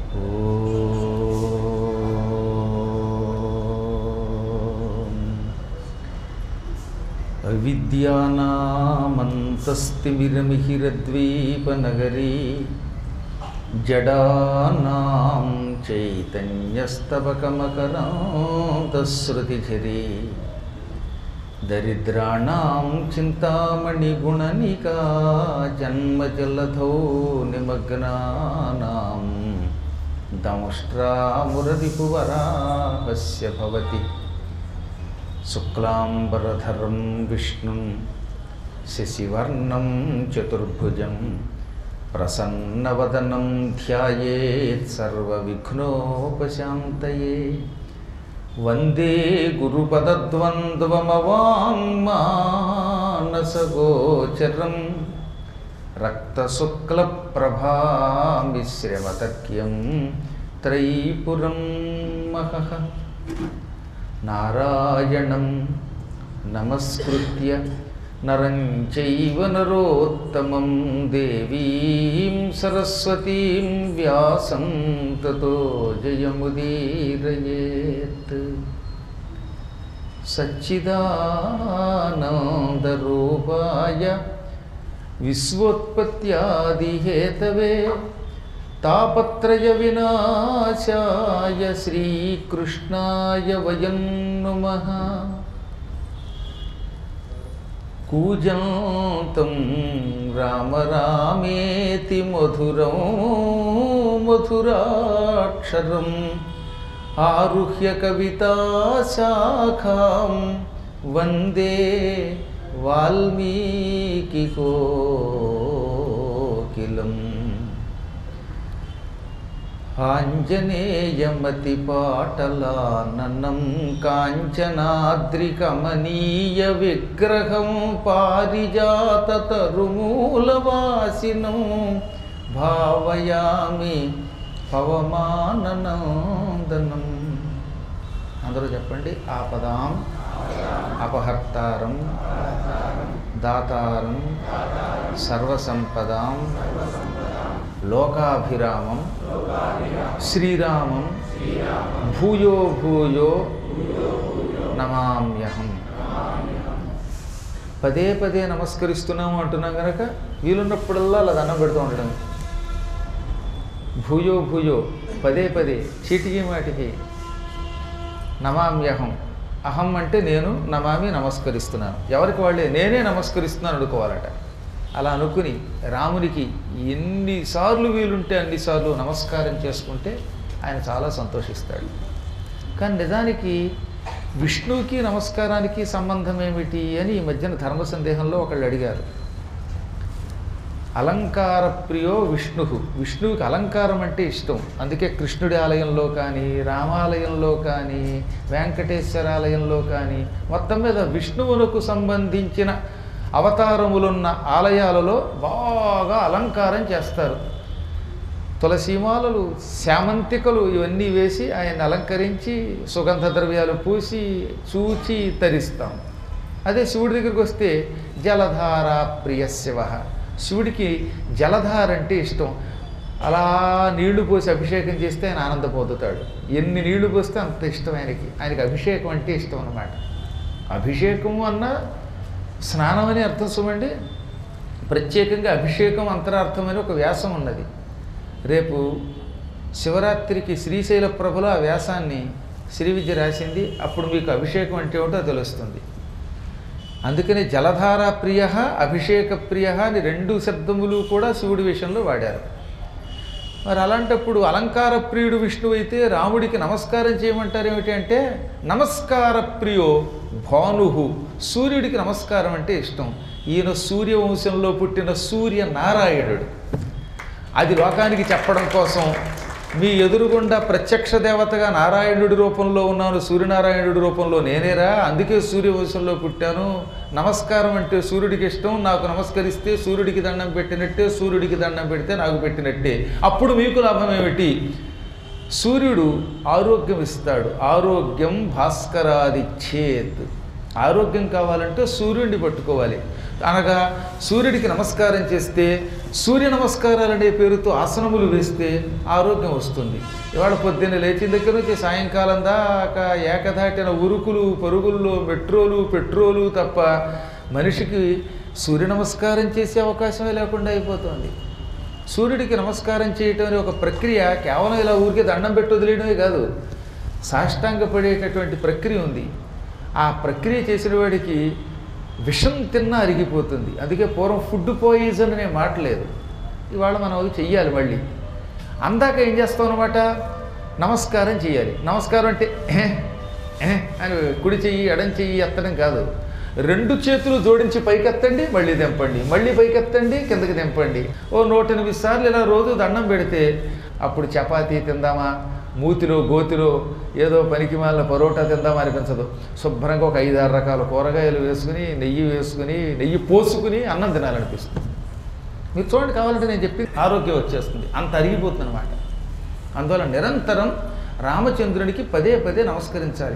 ఓం. అవిద్యానామంతస్తిమిరమిహిరద్వీపనగరీ జడానాం చైతన్యస్తవకమకరాంతశ్రుతిఝరీ దరిద్రాణం చింతామణిగుణనికా జన్మజలధౌ నిమగ్నానాం దంష్ట్రామురరిపువరాహస్య భవతి శుక్లాంబరధరం విష్ణుం శశివర్ణం చతుర్భుజం ప్రసన్నవదనం ధ్యాయేత్ సర్వవిఘ్నోపశాంతయే వందే గురుపదద్వంద్వమవాङ्మానసగోచరం రక్తశుక్లప్రభామిశ్రమతర్క్యం త్రైపురం మహః నారాయణం నమస్కృత్య నరం చైవ నరోత్తమం దేవీం సరస్వతీం వ్యాసం తతో జయముదీరయేత్ సచ్చిదానందరూపాయ విశ్వోత్పత్యాదిహేతవే తాపత్రయ వినాశాయ శ్రీకృష్ణాయ వయం నుమః కూజంతం రామ రామేతి మధురం మధురాక్షరం ఆరుహ్య కవితాశాఖాం వందే వాల్మీకి కోకిలం ఆంజనేయమతిపాటలాననం కాంచనాద్రికమనీయ విగ్రహం పారిజాతతరుమూలవాసినం భావయామి పవమాననందనం అందరూ చెప్పండి ఆపదాం అపహర్తారం దాతారం సర్వసంపదాం లోకాభిరామం శ్రీరామం భూయో భూయో నమామ్యహం పదే పదే నమస్కరిస్తున్నాము అంటున్నాం కనుక వీలున్నప్పుడల్లా అలా దండం పెడుతూ ఉండడం భూయో భూయో పదే పదే చీటికి మాటికి నమామ్యహం అహం అంటే నేను నమామి నమస్కరిస్తున్నాను ఎవరికి వాళ్ళే నేనే నమస్కరిస్తున్నాను అనుకోవాలట అలా అనుకుని రామునికి ఎన్నిసార్లు వీలుంటే అన్నిసార్లు నమస్కారం చేసుకుంటే ఆయన చాలా సంతోషిస్తాడు కానీ నిజానికి విష్ణువుకి నమస్కారానికి సంబంధం ఏమిటి అని ఈ మధ్యన ధర్మ సందేహంలో ఒకళ్ళు అడిగారు అలంకార ప్రియో విష్ణు విష్ణువుకి అలంకారం అంటే ఇష్టం అందుకే కృష్ణుడి ఆలయంలో కానీ రామాలయంలో కానీ వెంకటేశ్వర ఆలయంలో కానీ మొత్తం మీద విష్ణువులకు సంబంధించిన అవతారములున్న ఆలయాలలో బాగా అలంకారం చేస్తారు తులసీమాలలు శామంతికలు ఇవన్నీ వేసి ఆయన అలంకరించి సుగంధ ద్రవ్యాలు పూసి చూచి తరిస్తాం అదే శివుడి దగ్గరికి వస్తే జలధార ప్రియ శివ శివుడికి జలధార అంటే ఇష్టం అలా నీళ్లు పోసి అభిషేకం చేస్తే ఆయన ఆనందం పొందుతాడు ఎన్ని నీళ్లు పోస్తే అంత ఇష్టం ఆయనకి ఆయనకి అభిషేకం అంటే ఇష్టం అన్నమాట అభిషేకము అన్న స్నానం అని అర్థం చూడండి ప్రత్యేకంగా అభిషేకం అంతరార్థమని ఒక వ్యాసం ఉన్నది రేపు శివరాత్రికి శ్రీశైల ప్రభులో ఆ వ్యాసాన్ని శ్రీ విద్య రాసింది అప్పుడు మీకు అభిషేకం అంటే ఏమిటో తెలుస్తుంది అందుకని జలధార ప్రియ అభిషేక ప్రియ అని రెండు శబ్దములు కూడా శివుడి విషయంలో వాడారు మరి అలాంటప్పుడు అలంకార ప్రియుడు విష్ణువు అయితే రాముడికి నమస్కారం చేయమంటారు ఏమిటి అంటే నమస్కార ప్రియో భానుహు సూర్యుడికి నమస్కారం అంటే ఇష్టం ఈయన సూర్యవంశంలో పుట్టిన సూర్య నారాయణుడు అది లోకానికి చెప్పడం కోసం మీ ఎదురుగుండా ప్రత్యక్ష దేవతగా నారాయణుడి రూపంలో ఉన్నాను సూర్యనారాయణుడి రూపంలో నేనేరా అందుకే సూర్యవంశంలో పుట్టాను నమస్కారం అంటే సూర్యుడికి ఇష్టం నాకు నమస్కరిస్తే సూర్యుడికి దండం పెట్టినట్టే సూర్యుడికి దండం పెడితే నాకు పెట్టినట్టే అప్పుడు మీకు లాభం ఏమిటి సూర్యుడు ఆరోగ్యం ఇస్తాడు ఆరోగ్యం భాస్కరాది చేత్ ఆరోగ్యం కావాలంటే సూర్యుడిని పట్టుకోవాలి అనగా సూర్యుడికి నమస్కారం చేస్తే సూర్య నమస్కారాలు అనే పేరుతో ఆసనములు వేస్తే ఆరోగ్యం వస్తుంది ఇవాళ పొద్దున్న లేచిన దగ్గర నుంచి సాయంకాలం దాకా ఏకధాటిన ఉరుకులు పరుగుల్లో మెట్రోలు పెట్రోలు తప్ప మనిషికి సూర్య నమస్కారం చేసే అవకాశమే లేకుండా అయిపోతుంది సూర్యుడికి నమస్కారం చేయటం అనే ఒక ప్రక్రియ కేవలం ఇలా ఊరికే దండం పెట్టి వదిలేయడమే కాదు సాష్టాంగ పడేటటువంటి ప్రక్రియ ఉంది ఆ ప్రక్రియ చేసిన వాడికి విషం తిన్నా అరిగిపోతుంది అందుకే పూర్వం ఫుడ్ పాయిజన్ అనే మాట లేదు ఇవాళ మనం అవి చెయ్యాలి మళ్ళీ అందాక ఏం చేస్తాం అనమాట నమస్కారం చేయాలి నమస్కారం అంటే "ఏ, ఏ" అని కుడి చెయ్యి ఎడం చెయ్యి ఎత్తడం కాదు రెండు చేతులు జోడించి పైకెత్తండి మళ్ళీ తెంపండి మళ్ళీ పైకెత్తండి కిందకి తెంపండి ఓ నూట ఎనిమిది సార్లు ఇలా రోజు దండం పెడితే అప్పుడు చపాతీ తిందామా మూతిలో గోతిలో ఏదో పనికి మాలిన పరోటా తిందామా అనిపించదు శుభ్రంగా ఒక ఐదు ఆరు రకాల కూరగాయలు వేసుకుని నెయ్యి వేసుకుని నెయ్యి పోసుకుని అన్నం తినాలనిపిస్తుంది మీరు చూడండి కావాలంటే నేను చెప్పి ఆరోగ్యం వచ్చేస్తుంది అంత అరిగిపోతుంది అనమాట అందువల్ల నిరంతరం రామచంద్రునికి పదే పదే నమస్కరించాలి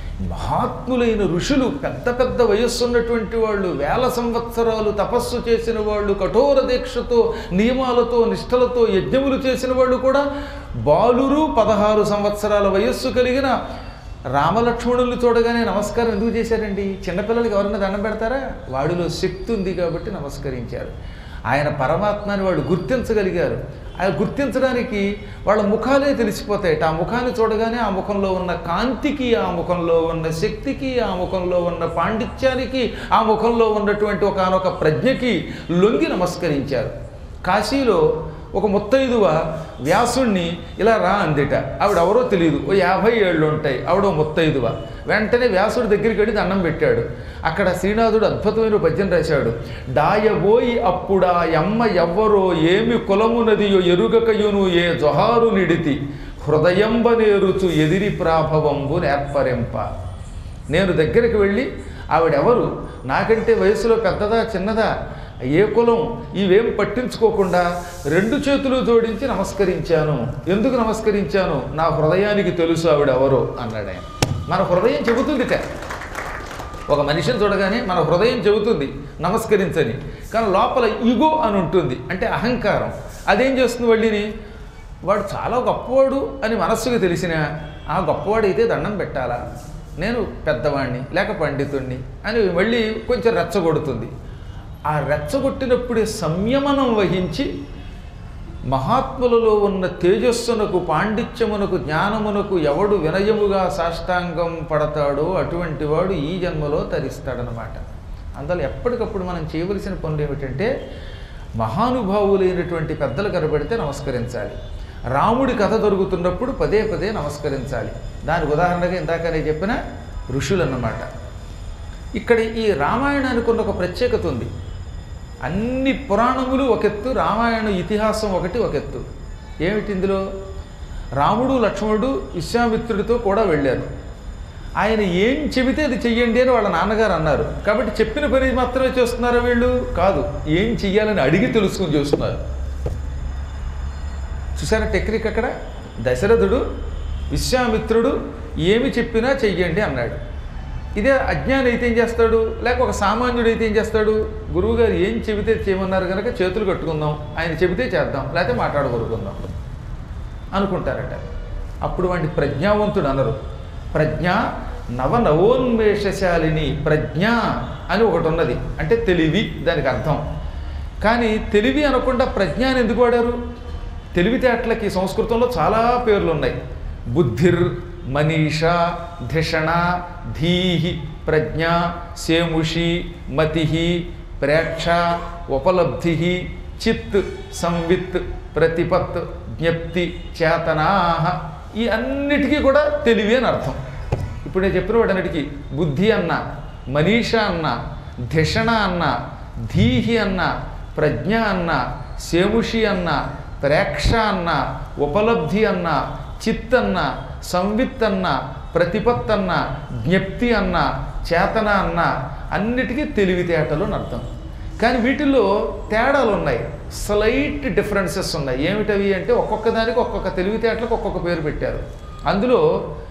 మహాత్ములైన ఋషులు పెద్ద పెద్ద వయస్సు ఉన్నటువంటి వాళ్ళు వేల సంవత్సరాలు తపస్సు చేసిన వాళ్ళు కఠోర దీక్షతో నియమాలతో నిష్టలతో యజ్ఞములు చేసిన వాళ్ళు కూడా బాలురు పదహారు సంవత్సరాల వయస్సు కలిగిన రామలక్ష్మణుల్ని చూడగానే నమస్కారం ఎందుకు చేశారండి చిన్నపిల్లలకి ఎవరైనా దండం పెడతారా వాడిలో శక్తి ఉంది కాబట్టి నమస్కరించారు ఆయన పరమాత్మని వాళ్ళు గుర్తించగలిగారు ఆయన గుర్తించడానికి వాళ్ళ ముఖాలే తెలిసిపోతాయి ఆ ముఖాన్ని చూడగానే ఆ ముఖంలో ఉన్న కాంతికి ఆ ముఖంలో ఉన్న శక్తికి ఆ ముఖంలో ఉన్న పాండిత్యానికి ఆ ముఖంలో ఉన్నటువంటి ఒకనొక ప్రజ్ఞకి లొంగి నమస్కరించారు కాశీలో ఒక ముత్తైదువ వ్యాసుణ్ణి ఇలా రా అందిట ఆవిడ ఎవరో తెలియదు ఓ యాభై ఏళ్ళు ఉంటాయి ఆవిడ ఓ ముత్తైదువ వెంటనే వ్యాసుడి దగ్గరికి వెళ్ళి దండం పెట్టాడు అక్కడ శ్రీనాథుడు అద్భుతమైన పద్యం రాశాడు డాయబోయి అప్పుడా ఎమ్మ ఎవ్వరో ఏమి కులమునదియో ఎరుగకయును ఏ జొహారు నిడితి హృదయంబనేరుచు ఎదిరి ప్రాభవంబు నేర్పరింప నేను దగ్గరికి వెళ్ళి ఆవిడెవరు నాకంటే వయసులో పెద్దదా చిన్నదా ఏ కులం ఇవేం పట్టించుకోకుండా రెండు చేతులు జోడించి నమస్కరించాను ఎందుకు నమస్కరించాను నా హృదయానికి తెలుసు ఆవిడెవరో అన్నాడు ఆయన మన హృదయం చెబుతుందిట ఒక మనిషిని చూడగానే మన హృదయం చెబుతుంది నమస్కరించని కానీ లోపల ఇగో అని ఉంటుంది అంటే అహంకారం అదేం చేస్తుంది వాళ్ళని వాడు చాలా గొప్పవాడు అని మనస్సుకు తెలిసిన ఆ గొప్పవాడైతే దండం పెట్టాలా నేను పెద్దవాణ్ణి లేక పండితుణ్ణి అని మళ్ళీ కొంచెం రెచ్చగొడుతుంది ఆ రెచ్చగొట్టినప్పుడే సంయమనం వహించి మహాత్ములలో ఉన్న తేజస్సునకు పాండిత్యమునకు జ్ఞానమునకు ఎవడు వినయముగా సాష్టాంగం పడతాడో అటువంటి వాడు ఈ జన్మలో తరిస్తాడనమాట అందువల్ల ఎప్పటికప్పుడు మనం చేయవలసిన పనులు ఏమిటంటే మహానుభావులైనటువంటి పెద్దలు కనబడితే నమస్కరించాలి రాముడి కథ దొరుకుతున్నప్పుడు పదే పదే నమస్కరించాలి దానికి ఉదాహరణగా ఇందాక నేను చెప్పిన ఋషులు అన్నమాట ఇక్కడ ఈ రామాయణానికి ఉన్న ఒక ప్రత్యేకత ఉంది అన్ని పురాణములు ఒక ఎత్తు రామాయణ ఇతిహాసం ఒకటి ఒక ఎత్తు ఏమిటి ఇందులో రాముడు లక్ష్మణుడు విశ్వామిత్రుడితో కూడా వెళ్ళారు ఆయన ఏం చెబితే అది చెయ్యండి అని వాళ్ళ నాన్నగారు అన్నారు కాబట్టి చెప్పిన పని మాత్రమే చేస్తున్నారా వీళ్ళు కాదు ఏం చెయ్యాలని అడిగి తెలుసుకుని చేస్తున్నారు చూసారా టెక్నిక్ అక్కడ దశరథుడు విశ్వామిత్రుడు ఏమి చెప్పినా చెయ్యండి అన్నాడు ఇదే అజ్ఞాని అయితే ఏం చేస్తాడు లేక ఒక సామాన్యుడు అయితే ఏం చేస్తాడు గురువుగారు ఏం చెబితే చేయమన్నారు కనుక చేతులు కట్టుకుందాం ఆయన చెబితే చేద్దాం లేకపోతే మాట్లాడుకొరుకుందాం అనుకుంటారట అప్పుడు వాడిని ప్రజ్ఞావంతుడు అనరు ప్రజ్ఞ నవ నవోన్మేషశాలిని ప్రజ్ఞ అని ఒకటి ఉన్నది అంటే తెలివి దానికి అర్థం కానీ తెలివి అనకుండా ప్రజ్ఞ అని ఎందుకు వాడారు తెలివితేటలకి సంస్కృతంలో చాలా పేర్లు ఉన్నాయి బుద్ధిర్ మనీష ధిషణ ధీహి ప్రజ్ఞ సేముషి మతి ప్రేక్ష ఉపలబ్ధి చిత్ సంవిత్ ప్రతిపత్ జ్ఞప్తి చేతనా ఈ అన్నిటికీ కూడా తెలివి అని అర్థం ఇప్పుడు నేను చెప్పిన వాటన్నిటికీ బుద్ధి అన్న మనీష అన్న ధిషణ అన్న ధీహి అన్న ప్రజ్ఞ అన్న సేముషి అన్న ప్రేక్ష అన్న ఉపలబ్ధి అన్న చిత్ అన్న సంవిత్ అన్న ప్రతిపత్ అన్న జ్ఞప్తి అన్న చేతన అన్న అన్నిటికీ తెలివితేటలు అని అర్థం కానీ వీటిల్లో తేడాలు ఉన్నాయి స్లైట్ డిఫరెన్సెస్ ఉన్నాయి ఏమిటవి అంటే ఒక్కొక్క దానికి ఒక్కొక్క తెలివితేటలకు ఒక్కొక్క పేరు పెట్టారు అందులో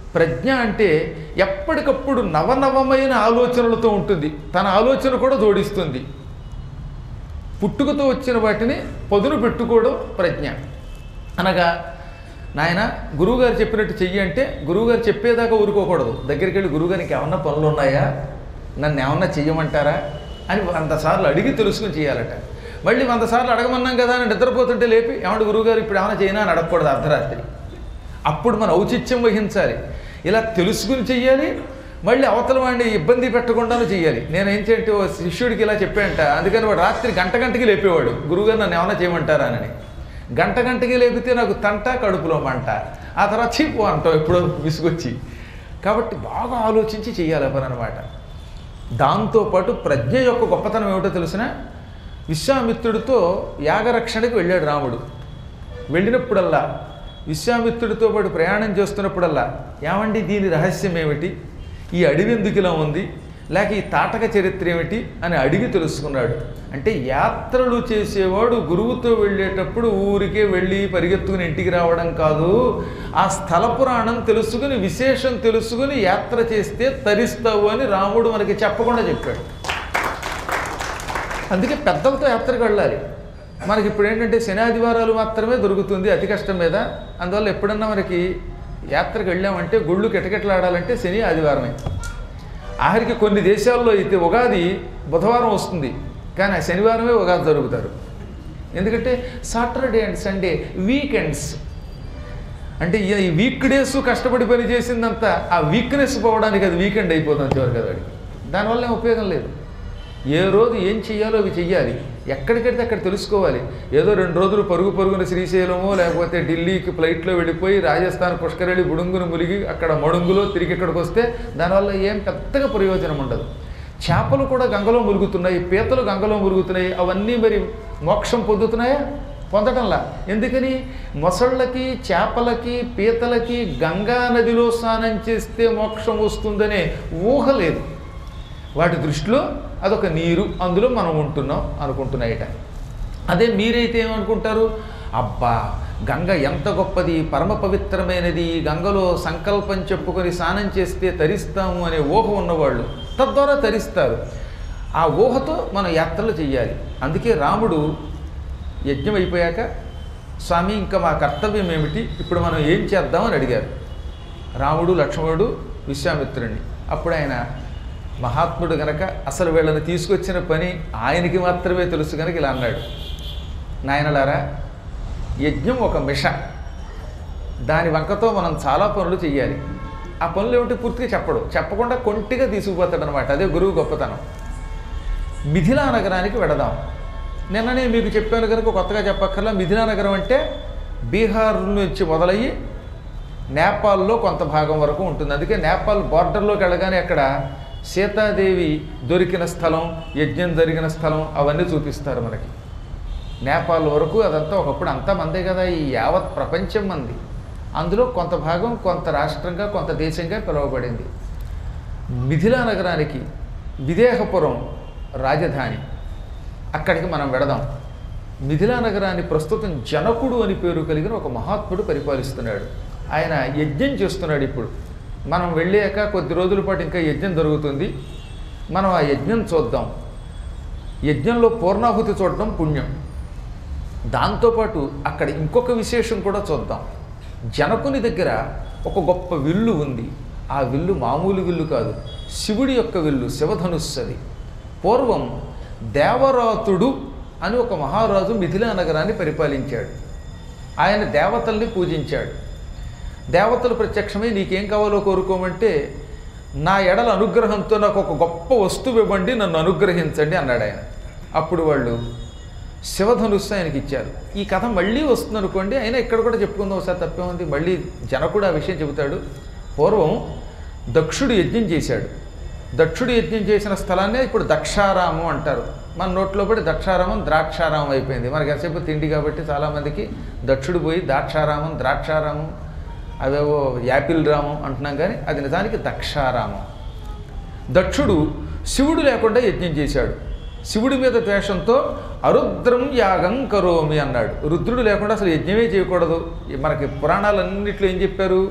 ప్రజ్ఞ అంటే ఎప్పటికప్పుడు నవనవమైన ఆలోచనలతో ఉంటుంది తన ఆలోచన కూడా జోడిస్తుంది పుట్టుకతో వచ్చిన వాటిని పదును పెట్టుకోవడం ప్రజ్ఞ అనగా నాయన గురువుగారు చెప్పినట్టు చెయ్యి అంటే గురువుగారు చెప్పేదాకా ఊరుకోకూడదు దగ్గరికి వెళ్ళి గురువుగారికి ఏమన్నా పనులు ఉన్నాయా నన్ను ఏమన్నా చెయ్యమంటారా అని వంద సార్లు అడిగి తెలుసుకుని చేయాలట మళ్ళీ వంద సార్లు అడగమన్నాం కదా అని నిద్రపోతుంటే లేపి ఏమంటే గురువుగారు ఇప్పుడు ఏమైనా చేయనా అని అడగకూడదు అర్ధరాత్రి అప్పుడు మన ఔచిత్యం వహించాలి ఇలా తెలుసుకుని చెయ్యాలి మళ్ళీ అవతల వాడిని ఇబ్బంది పెట్టకుండాను చెయ్యాలి నేను ఏం చేయంటే ఓ శిష్యుడికి ఇలా చెప్పాయంట అందుకని వాడు రాత్రి గంట గంటకి లేపేవాడు గురువుగారు నన్ను ఏమైనా చేయమంటారా అని గంట గంటకి లేపితే నాకు తంట కడుపులో మంట ఆ తర్వాత చీపు అంటావు ఎప్పుడో విసుగొచ్చి కాబట్టి బాగా ఆలోచించి చెయ్యాలి ఆ పని అనమాట దాంతోపాటు ప్రజ్ఞ యొక్క గొప్పతనం ఏమిటో తెలిసిన విశ్వామిత్రుడితో యాగరక్షణకి వెళ్ళాడు రాముడు వెళ్ళినప్పుడల్లా విశ్వామిత్రుడితో పాటు ప్రయాణం చేస్తున్నప్పుడల్లా ఏమండి దీని రహస్యం ఏమిటి ఈ అడవి ఎందుకు ఇలా ఉంది లేక ఈ తాటక చరిత్ర ఏమిటి అని అడిగి తెలుసుకున్నాడు అంటే యాత్రలు చేసేవాడు గురువుతో వెళ్ళేటప్పుడు ఊరికే వెళ్ళి పరిగెత్తుకుని ఇంటికి రావడం కాదు ఆ స్థల పురాణం తెలుసుకుని విశేషం తెలుసుకుని యాత్ర చేస్తే తరిస్తావు అని రాముడు మనకి చెప్పకుండా చెప్పాడు అందుకే పెద్దలతో యాత్రకు వెళ్ళాలి మనకి ఇప్పుడు ఏంటంటే శని ఆదివారాలు మాత్రమే దొరుకుతుంది అతి కష్టం మీద అందువల్ల ఎప్పుడన్నా మనకి యాత్రకు వెళ్ళామంటే గుళ్ళు కిటకిటలాడాలంటే శని ఆదివారమే ఆఖరికి కొన్ని దేశాల్లో అయితే ఉగాది బుధవారం వస్తుంది కానీ ఆ శనివారమే ఉగాది జరుగుతారు ఎందుకంటే సాటర్డే అండ్ సండే వీకెండ్స్ అంటే ఈ ఈ వీక్ డేస్ కష్టపడి పని చేసిందంతా ఆ వీక్నెస్ పోవడానికి అది వీకెండ్ అయిపోతుంది చివరికి అది వాడికి దానివల్ల ఏం ఉపయోగం లేదు ఏ రోజు ఏం చెయ్యాలో అవి చెయ్యాలి ఎక్కడికైతే అక్కడ తెలుసుకోవాలి ఏదో రెండు రోజులు పరుగు పరుగున శ్రీశైలమో లేకపోతే ఢిల్లీకి ఫ్లైట్లో వెళ్ళిపోయి రాజస్థాన్ పుష్కరెళ్ళి బుడుంగును ములిగి అక్కడ మడుంగులో తిరిగి ఇక్కడికి వస్తే దానివల్ల ఏం పెద్దగా ప్రయోజనం ఉండదు చేపలు కూడా గంగలో మురుగుతున్నాయి పీతలు గంగలో మురుగుతున్నాయి అవన్నీ మరి మోక్షం పొందుతున్నాయా పొందటంలా ఎందుకని మొసళ్ళకి చేపలకి పీతలకి గంగా నదిలో స్నానం చేస్తే మోక్షం వస్తుందనే ఊహ లేదు వాటి దృష్టిలో అదొక నీరు అందులో మనం ఉంటున్నాం అనుకుంటున్నాయట అదే మీరైతే ఏమనుకుంటారు అబ్బా గంగ ఎంత గొప్పది పరమ పవిత్రమైనది గంగలో సంకల్పం చెప్పుకొని స్నానం చేస్తే తరిస్తాము అనే ఊహ ఉన్నవాళ్ళు తద్వారా తరిస్తారు ఆ ఊహతో మనం యాత్రలు చేయాలి అందుకే రాముడు యజ్ఞం అయిపోయాక స్వామి ఇంకా మా కర్తవ్యం ఏమిటి ఇప్పుడు మనం ఏం చేద్దామని అడిగారు రాముడు లక్ష్మణుడు విశ్వామిత్రుడిని అప్పుడు ఆయన మహాత్ముడు గనక అసలు వీళ్ళని తీసుకొచ్చిన పని ఆయనకి మాత్రమే తెలుసు కనుక ఇలా అన్నాడు నాయనలారా యజ్ఞం ఒక మిష దాని వంకతో మనం చాలా పనులు చెయ్యాలి ఆ పనులు ఏమిటి పూర్తిగా చెప్పడు చెప్పకుండా కొంటిగా తీసుకుపోతాడు అనమాట అదే గురువు గొప్పతనం మిథిలా నగరానికి వెడదాం నిన్ననే మీకు చెప్పాను కనుక కొత్తగా చెప్పక్కర్లా మిథిలా నగరం అంటే బీహార్ నుంచి మొదలయ్యి నేపాల్లో కొంత భాగం వరకు ఉంటుంది అందుకే నేపాల్ బార్డర్లోకి వెళ్ళగానే అక్కడ సీతాదేవి దొరికిన స్థలం యజ్ఞం జరిగిన స్థలం అవన్నీ చూపిస్తారు మనకి నేపాల్ వరకు అదంతా ఒకప్పుడు అంతా మందే కదా ఈ యావత్ ప్రపంచం మంది అందులో కొంత భాగం కొంత రాష్ట్రంగా కొంత దేశంగా పిలువబడింది మిథిలా నగరానికి విదేహపురం రాజధాని అక్కడికి మనం వెడదాం మిథిలా నగరాన్ని ప్రస్తుతం జనకుడు అని పేరు కలిగిన ఒక మహాత్ముడు పరిపాలిస్తున్నాడు ఆయన యజ్ఞం చేస్తున్నాడు ఇప్పుడు మనం వెళ్ళాక కొద్ది రోజుల పాటు ఇంకా యజ్ఞం జరుగుతుంది మనం ఆ యజ్ఞం చూద్దాం యజ్ఞంలో పూర్ణాహుతి చూడడం పుణ్యం దాంతోపాటు అక్కడ ఇంకొక విశేషం కూడా చూద్దాం జనకుని దగ్గర ఒక గొప్ప విల్లు ఉంది ఆ విల్లు మామూలు విల్లు కాదు శివుడి యొక్క విల్లు శివధనుస్సు అది పూర్వం దేవరాతుడు అని ఒక మహారాజు మిథిలా నగరాన్ని పరిపాలించాడు ఆయన దేవతల్ని పూజించాడు దేవతలు ప్రత్యక్షమై నీకేం కావాలో కోరుకోమంటే నా ఎడల అనుగ్రహంతో నాకు ఒక గొప్ప వస్తువు ఇవ్వండి నన్ను అనుగ్రహించండి అన్నాడు ఆయన అప్పుడు వాళ్ళు శివధనుస్సు ఆయనకి ఇచ్చారు ఈ కథ మళ్ళీ వస్తుంది అనుకోండి అయినా ఇక్కడ కూడా చెప్పుకుందాం ఒకసారి తప్పేముంది మళ్ళీ జనకుడు ఆ విషయం చెబుతాడు పూర్వం దక్షుడు యజ్ఞం చేశాడు దక్షుడు యజ్ఞం చేసిన స్థలాన్నే ఇప్పుడు దక్షారామం అంటారు మన నోట్లో పడి దక్షారామం ద్రాక్షారామం అయిపోయింది మనకి ఎంతసేపు తిండి కాబట్టి చాలామందికి దక్షుడు పోయి దాక్షారామం ద్రాక్షారామం అవేవో యాపిల్ రామం అంటున్నాం కానీ అది నిజానికి దక్షారామం దక్షుడు శివుడు లేకుండా యజ్ఞం చేశాడు శివుడి మీద ద్వేషంతో అరుద్రం యాగం కరోమి అన్నాడు రుద్రుడు లేకుండా అసలు యజ్ఞమే చేయకూడదు మనకి పురాణాలన్నింటిలో ఏం చెప్పారు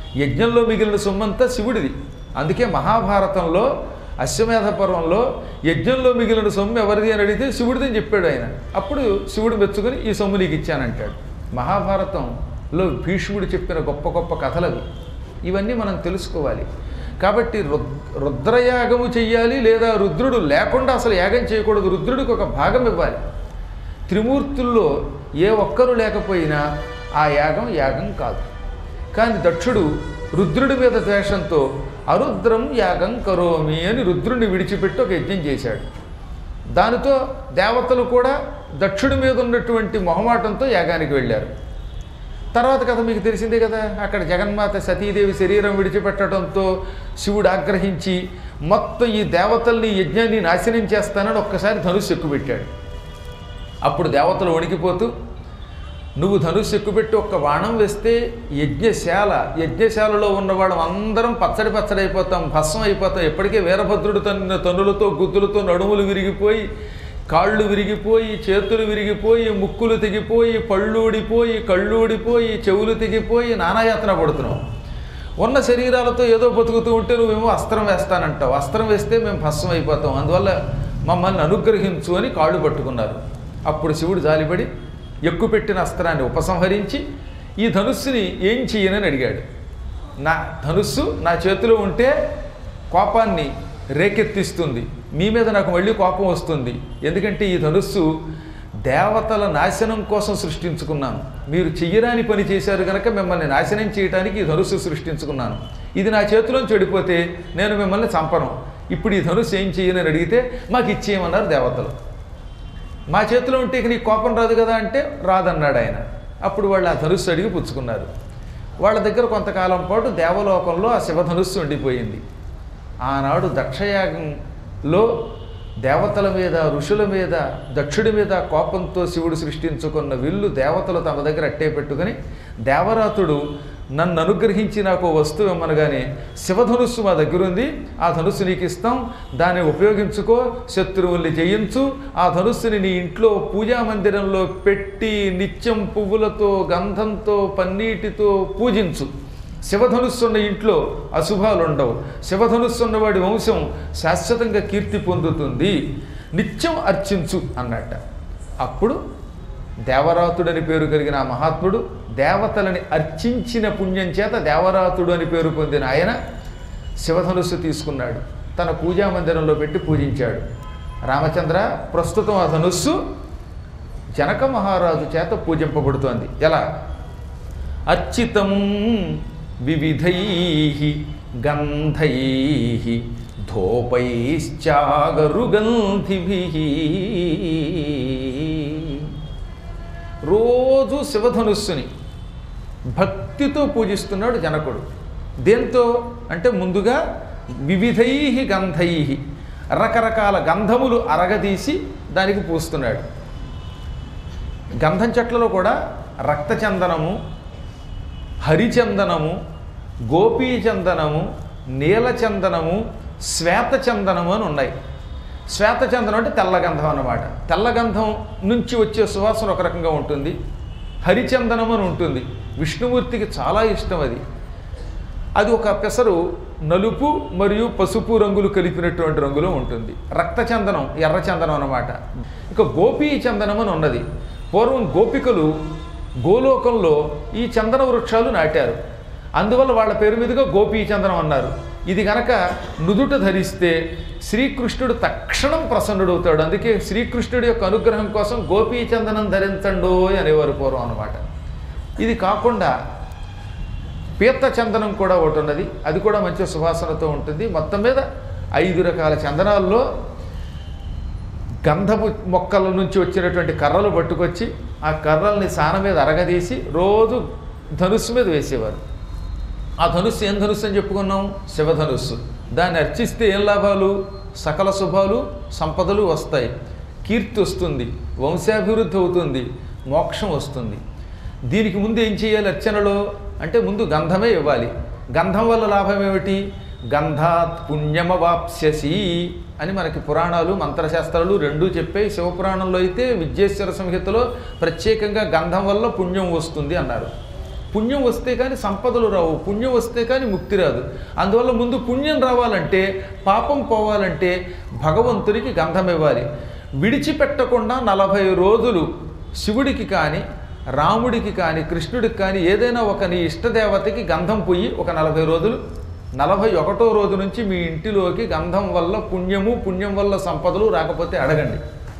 యజ్ఞంలో మిగిలిన సొమ్మంతా శివుడిది అందుకే మహాభారతంలో అశ్వమేధ పర్వంలో యజ్ఞంలో మిగిలిన సొమ్ము ఎవరిది అని అడిగితే శివుడిది అని చెప్పాడు ఆయన అప్పుడు శివుడు మెచ్చుకొని ఈ సొమ్ము నీకు ఇచ్చానంటాడు మహాభారతంలో భీష్ముడు చెప్పిన గొప్ప గొప్ప కథలవి ఇవన్నీ మనం తెలుసుకోవాలి కాబట్టి రుద్ రుద్రయాగము చెయ్యాలి లేదా రుద్రుడు లేకుండా అసలు యాగం చేయకూడదు రుద్రుడికి ఒక భాగం ఇవ్వాలి త్రిమూర్తుల్లో ఏ ఒక్కరు లేకపోయినా ఆ యాగం యాగం కాదు కానీ దక్షుడు రుద్రుడి మీద ద్వేషంతో అరుద్రం యాగం కరోమి అని రుద్రుడిని విడిచిపెట్టి ఒక యజ్ఞం చేశాడు దానితో దేవతలు కూడా దక్షుడి మీద ఉన్నటువంటి మొహమాటంతో యాగానికి వెళ్ళారు తర్వాత కథ మీకు తెలిసిందే కదా అక్కడ జగన్మాత సతీదేవి శరీరం విడిచిపెట్టడంతో శివుడు ఆగ్రహించి మొత్తం ఈ దేవతల్ని ఈ యజ్ఞాన్ని నాశనం చేస్తానని ఒక్కసారి ధనుస్సు ఎక్కుపెట్టాడు అప్పుడు దేవతలు వణికిపోతూ నువ్వు ధనుస్సు ఎక్కుపెట్టి ఒక్క బాణం వేస్తే యజ్ఞశాల యజ్ఞశాలలో ఉన్నవాళ్ళం అందరం పచ్చడి పచ్చడి అయిపోతాం భస్మం అయిపోతాం ఎప్పటికే వీరభద్రుడు తన తన్నులతో గుద్దులతో నడుములు విరిగిపోయి కాళ్ళు విరిగిపోయి చేతులు విరిగిపోయి ముక్కులు తెగిపోయి పళ్ళు ఊడిపోయి కళ్ళు ఊడిపోయి చెవులు తెగిపోయి నానాయాతన పడుతున్నాం ఉన్న శరీరాలతో ఏదో బతుకుతూ ఉంటే నువ్వేమో అస్త్రం వేస్తానంటావు అస్త్రం వేస్తే మేము భస్మం అయిపోతాం అందువల్ల మమ్మల్ని అనుగ్రహించు అని కాళ్ళు పట్టుకున్నారు అప్పుడు శివుడు జాలిపడి ఎక్కుపెట్టిన అస్త్రాన్ని ఉపసంహరించి ఈ ధనుస్సుని ఏం చెయ్యనని అడిగాడు నా ధనుస్సు నా చేతిలో ఉంటే కోపాన్ని రేకెత్తిస్తుంది మీ మీద నాకు మళ్ళీ కోపం వస్తుంది ఎందుకంటే ఈ ధనుస్సు దేవతల నాశనం కోసం సృష్టించుకున్నాను మీరు చెయ్యరాని పని చేశారు కనుక మిమ్మల్ని నాశనం చేయడానికి ఈ ధనుస్సు సృష్టించుకున్నాను ఇది నా చేతిలో చెడిపోతే నేను మిమ్మల్ని చంపను ఇప్పుడు ఈ ధనుస్సు ఏం చెయ్యనని అడిగితే మాకు ఇచ్చేయమన్నారు దేవతలు మా చేతిలో ఉంటే ఇక నీకు కోపం రాదు కదా అంటే రాదన్నాడు ఆయన అప్పుడు వాళ్ళు ఆ ధనుస్సు అడిగి పుచ్చుకున్నారు వాళ్ళ దగ్గర కొంతకాలం పాటు దేవలోకంలో ఆ శివధనుస్సు ఉండిపోయింది ఆనాడు దక్షయాగంలో దేవతల మీద ఋషుల మీద దక్షుడి మీద కోపంతో శివుడు సృష్టించుకున్న విల్లు దేవతలు తమ దగ్గర అట్టే పెట్టుకొని దేవరాతుడు నన్ను అనుగ్రహించి నాకు ఓ వస్తువు ఇమ్మనగానే శివధనుస్సు మా దగ్గర ఉంది ఆ ధనుస్సు నీకు ఇస్తాం దాన్ని ఉపయోగించుకో శత్రువుల్ని జయించు ఆ ధనుస్సుని నీ ఇంట్లో పూజా మందిరంలో పెట్టి నిత్యం పువ్వులతో గంధంతో పన్నీటితో పూజించు శివధనుస్సు ఉన్న ఇంట్లో అశుభాలు ఉండవు శివధనుస్సు ఉన్నవాడి వంశం శాశ్వతంగా కీర్తి పొందుతుంది నిత్యం అర్చించు అన్నట్ట అప్పుడు దేవరాతుడని పేరు కలిగిన ఆ మహాత్ముడు దేవతలని అర్చించిన పుణ్యం చేత దేవరాతుడు అని పేరు పొందిన ఆయన శివధనుస్సు తీసుకున్నాడు తన పూజా మందిరంలో పెట్టి పూజించాడు రామచంద్ర ప్రస్తుతం ఆ ధనుస్సు జనక మహారాజు చేత పూజింపబడుతోంది ఎలా అర్చితం వివిధై గంధై ధూపైశ్చాగరుగంధిభి రోజు శివధనుస్సుని భక్తితో పూజిస్తున్నాడు జనకుడు దేంతో అంటే ముందుగా వివిధై గంధై రకరకాల గంధములు అరగదీసి దానికి పూస్తున్నాడు గంధం చెట్లలో కూడా రక్తచందనము హరిచందనము గోపీచందనము నీలచందనము శ్వేతచందనము అని ఉన్నాయి శ్వేతచందనం అంటే తెల్లగంధం అన్నమాట తెల్లగంధం నుంచి వచ్చే సువాసన ఒక రకంగా ఉంటుంది హరిచందనం అని ఉంటుంది విష్ణుమూర్తికి చాలా ఇష్టం అది అది ఒక పెసరు నలుపు మరియు పసుపు రంగులు కలిపినటువంటి రంగులో ఉంటుంది రక్తచందనం ఎర్రచందనం అన్నమాట ఇక గోపీ చందనం అని ఉన్నది పూర్వం గోపికలు గోలోకంలో ఈ చందన వృక్షాలు నాటారు అందువల్ల వాళ్ళ పేరు మీదుగా గోపీ చందనం అన్నారు ఇది గనక నుదుట ధరిస్తే శ్రీకృష్ణుడు తక్షణం ప్రసన్నుడవుతాడు అందుకే శ్రీకృష్ణుడి యొక్క అనుగ్రహం కోసం గోపీ చందనం ధరించండో అనేవారు పూర్వం అనమాట ఇది కాకుండా పీత చందనం కూడా ఒకటి ఉన్నది అది కూడా మంచి సువాసనతో ఉంటుంది మొత్తం మీద ఐదు రకాల చందనాల్లో గంధపు మొక్కల నుంచి వచ్చినటువంటి కర్రలు పట్టుకొచ్చి ఆ కర్రల్ని సాన మీద అరగదీసి రోజు ధనుస్సు మీద వేసేవారు ఆ ధనుస్సు ఏం ధనుస్సు అని చెప్పుకున్నాం శివధనుస్సు దాన్ని అర్చిస్తే ఏం లాభాలు సకల శుభాలు సంపదలు వస్తాయి కీర్తి వస్తుంది వంశాభివృద్ధి అవుతుంది మోక్షం వస్తుంది దీనికి ముందు ఏం చేయాలి అర్చనలో అంటే ముందు గంధమే ఇవ్వాలి గంధం వల్ల లాభం ఏమిటి గంధాత్ పుణ్యమవాప్స్యసి అని మనకి పురాణాలు మంత్రశాస్త్రాలు రెండూ చెప్పాయి శివపురాణంలో అయితే విద్యేశ్వర సంహితలో ప్రత్యేకంగా గంధం వల్ల పుణ్యం వస్తుంది అన్నారు పుణ్యం వస్తే కానీ సంపదలు రావు పుణ్యం వస్తే కానీ ముక్తి రాదు అందువల్ల ముందు పుణ్యం రావాలంటే పాపం పోవాలంటే భగవంతునికి గంధం ఇవ్వాలి విడిచిపెట్టకుండా నలభై రోజులు శివుడికి కానీ రాముడికి కానీ కృష్ణుడికి కానీ ఏదైనా ఒక నీ ఇష్టదేవతకి గంధం పొయ్యి ఒక నలభై రోజులు నలభై ఒకటో రోజు నుంచి మీ ఇంటిలోకి గంధం వల్ల పుణ్యము పుణ్యం వల్ల సంపదలు రాకపోతే అడగండి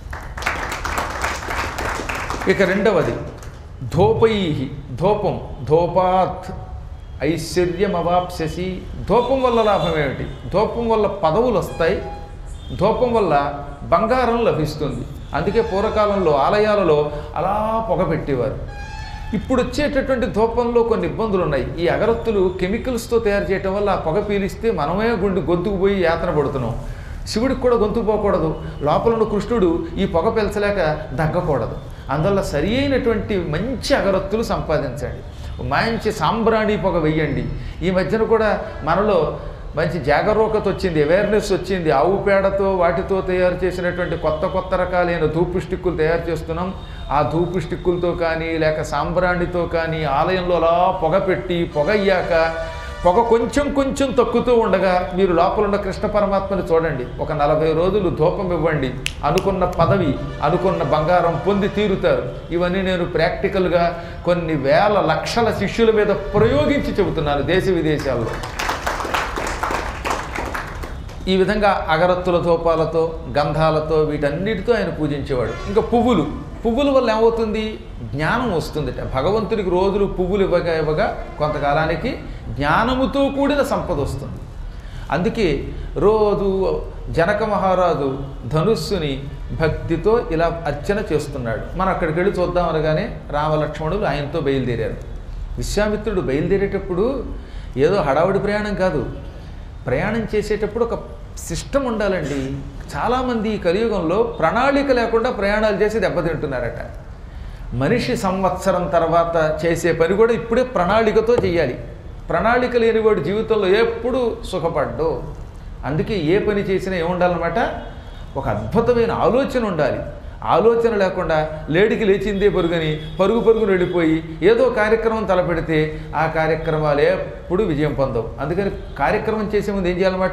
ఇక రెండవది ధూపై ధూపం ధూపాత్ ఐశ్వర్యమవాప్స్యసి ధూపం వల్ల లాభం ఏమిటి ధూపం వల్ల పదవులు వస్తాయి ధూపం వల్ల బంగారం లభిస్తుంది అందుకే పూర్వకాలంలో ఆలయాలలో అలా పొగ పెట్టేవారు ఇప్పుడు వచ్చేటటువంటి ధూపంలో కొన్ని ఇబ్బందులు ఉన్నాయి ఈ అగరత్తులు కెమికల్స్తో తయారు చేయటం వల్ల ఆ పొగ పీలిస్తే మనమే గుండు గొంతుకు పోయి యాతన పడుతున్నాం శివుడికి కూడా గొంతు పోకూడదు లోపల ఉన్న కృష్ణుడు ఈ పొగ పెంచలేక దగ్గకూడదు అందువల్ల సరి అయినటువంటి మంచి అగరత్తులు సంపాదించండి మంచి సాంబ్రాణి పొగ వెయ్యండి ఈ మధ్యన కూడా మనలో మంచి జాగరూకత వచ్చింది అవేర్నెస్ వచ్చింది ఆవు పేడతో వాటితో తయారు చేసినటువంటి కొత్త కొత్త రకాలైన ధూపు స్టిక్కులు తయారు చేస్తున్నాం ఆ ధూపు స్టిక్కులతో కానీ లేక సాంబ్రాణితో కానీ ఆలయంలో అలా పొగ పెట్టి పొగ అయ్యాక పొగ కొంచెం కొంచెం తక్కుతూ ఉండగా మీరు లోపల ఉన్న కృష్ణ పరమాత్మని చూడండి ఒక నలభై రోజులు ధూపం ఇవ్వండి అనుకున్న పదవి అనుకున్న బంగారం పొంది తీరుతారు ఇవన్నీ నేను ప్రాక్టికల్గా కొన్ని వేల లక్షల శిష్యుల మీద ప్రయోగించి చెబుతున్నాను దేశ విదేశాల్లో ఈ విధంగా అగరత్తుల ధూపాలతో గంధాలతో వీటన్నిటితో ఆయన పూజించేవాడు ఇంకా పువ్వులు పువ్వుల వల్ల ఏమవుతుంది జ్ఞానం వస్తుందిట భగవంతుడికి రోజులు పువ్వులు ఇవ్వగా ఇవ్వగా కొంతకాలానికి జ్ఞానముతో కూడిన సంపద వస్తుంది అందుకే రోజు జనక మహారాజు ధనుస్సుని భక్తితో ఇలా అర్చన చేస్తున్నాడు మనం అక్కడికి వెళ్ళి చూద్దాం అనగానే రామలక్ష్మణులు ఆయనతో బయలుదేరారు విశ్వామిత్రుడు బయలుదేరేటప్పుడు ఏదో హడావుడి ప్రయాణం కాదు ప్రయాణం చేసేటప్పుడు ఒక సిస్టమ్ ఉండాలండి చాలామంది ఈ కలియుగంలో ప్రణాళిక లేకుండా ప్రయాణాలు చేసి దెబ్బతింటున్నారట మనిషి సంవత్సరం తర్వాత చేసే పని కూడా ఇప్పుడే ప్రణాళికతో చేయాలి ప్రణాళిక లేనివాడు జీవితంలో ఎప్పుడూ సుఖపడ్డు అందుకే ఏ పని చేసినా ఏముండాలన్నమాట ఒక అద్భుతమైన ఆలోచన ఉండాలి ఆలోచన లేకుండా లేడికి లేచిందే పరుగుని పరుగు పరుగును వెళ్ళిపోయి ఏదో కార్యక్రమం తలపెడితే ఆ కార్యక్రమాలు ఎప్పుడు విజయం పొందవు అందుకని కార్యక్రమం చేసే ముందు ఏం చేయాలన్నమాట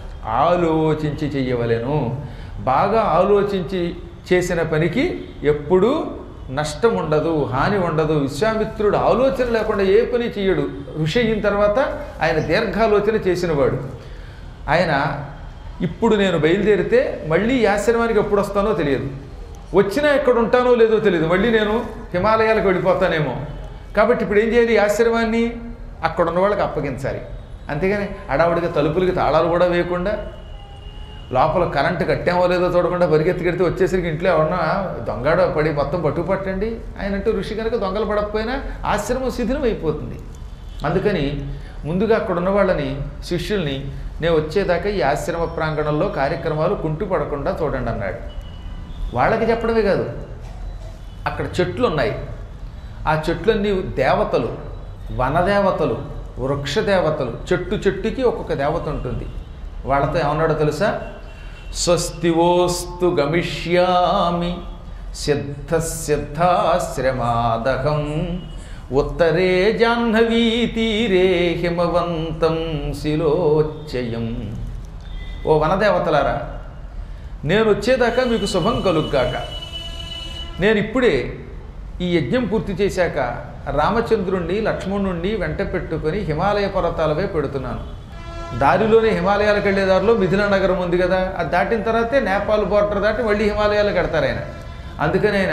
ఆలోచించి చెయ్యవలెను బాగా ఆలోచించి చేసిన పనికి ఎప్పుడూ నష్టం ఉండదు హాని ఉండదు విశ్వామిత్రుడు ఆలోచన లేకుండా ఏ పని చేయడు ఋషి అయిన తర్వాత ఆయన దీర్ఘాలోచన చేసినవాడు ఆయన ఇప్పుడు నేను బయలుదేరితే మళ్ళీ ఈ ఆశ్రమానికి ఎప్పుడు వస్తానో తెలియదు వచ్చినా ఎక్కడ ఉంటానో లేదో తెలియదు మళ్ళీ నేను హిమాలయాలకు వెళ్ళిపోతానేమో కాబట్టి ఇప్పుడు ఏం చేయాలి ఈ ఆశ్రమాన్ని అక్కడ ఉన్న వాళ్ళకి అప్పగించాలి అంతేగాని అడావుడిగా తలుపులకి తాళాలు కూడా వేయకుండా లోపల కరెంటు కట్టామో లేదో చూడకుండా పరిగెత్తి కడితే వచ్చేసరికి ఇంట్లో ఎవరన్నా దొంగడ పడి మొత్తం పట్టుపట్టండి ఆయన అంటూ ఋషి కనుక దొంగలు పడకపోయినా ఆశ్రమం శిథిలం అయిపోతుంది అందుకని ముందుగా అక్కడ ఉన్న వాళ్ళని శిష్యుల్ని నేను వచ్చేదాకా ఈ ఆశ్రమ ప్రాంగణంలో కార్యక్రమాలు కుంటు పడకుండా చూడండి అన్నాడు వాళ్ళకి చెప్పడమే కాదు అక్కడ చెట్లు ఉన్నాయి ఆ చెట్లన్నీ దేవతలు వనదేవతలు వృక్షదేవతలు చెట్టు చెట్టుకి ఒక్కొక్క దేవత ఉంటుంది వాళ్ళతో ఏమన్నాడో తెలుసా స్వస్తివోస్తు గమిష్యామి సిద్ధ సిద్ధాశ్రమాదహం ఉత్తరే జాహ్నవీ తీరే హిమవంతం శిలోచ్చయం ఓ వనదేవతలారా నేను వచ్చేదాకా మీకు శుభం కలుగ్గాక నేను ఇప్పుడే ఈ యజ్ఞం పూర్తి చేశాక రామచంద్రుణ్ణి లక్ష్మణుణ్ణి వెంట పెట్టుకొని హిమాలయ పర్వతాలవే పెడుతున్నాను దారిలోనే హిమాలయాలకు వెళ్ళే దారిలో మిథిలా నగరం ఉంది కదా అది దాటిన తర్వాతే నేపాల్ బోర్డర్ దాటి మళ్ళీ హిమాలయాలకు కడతారు ఆయన అందుకని ఆయన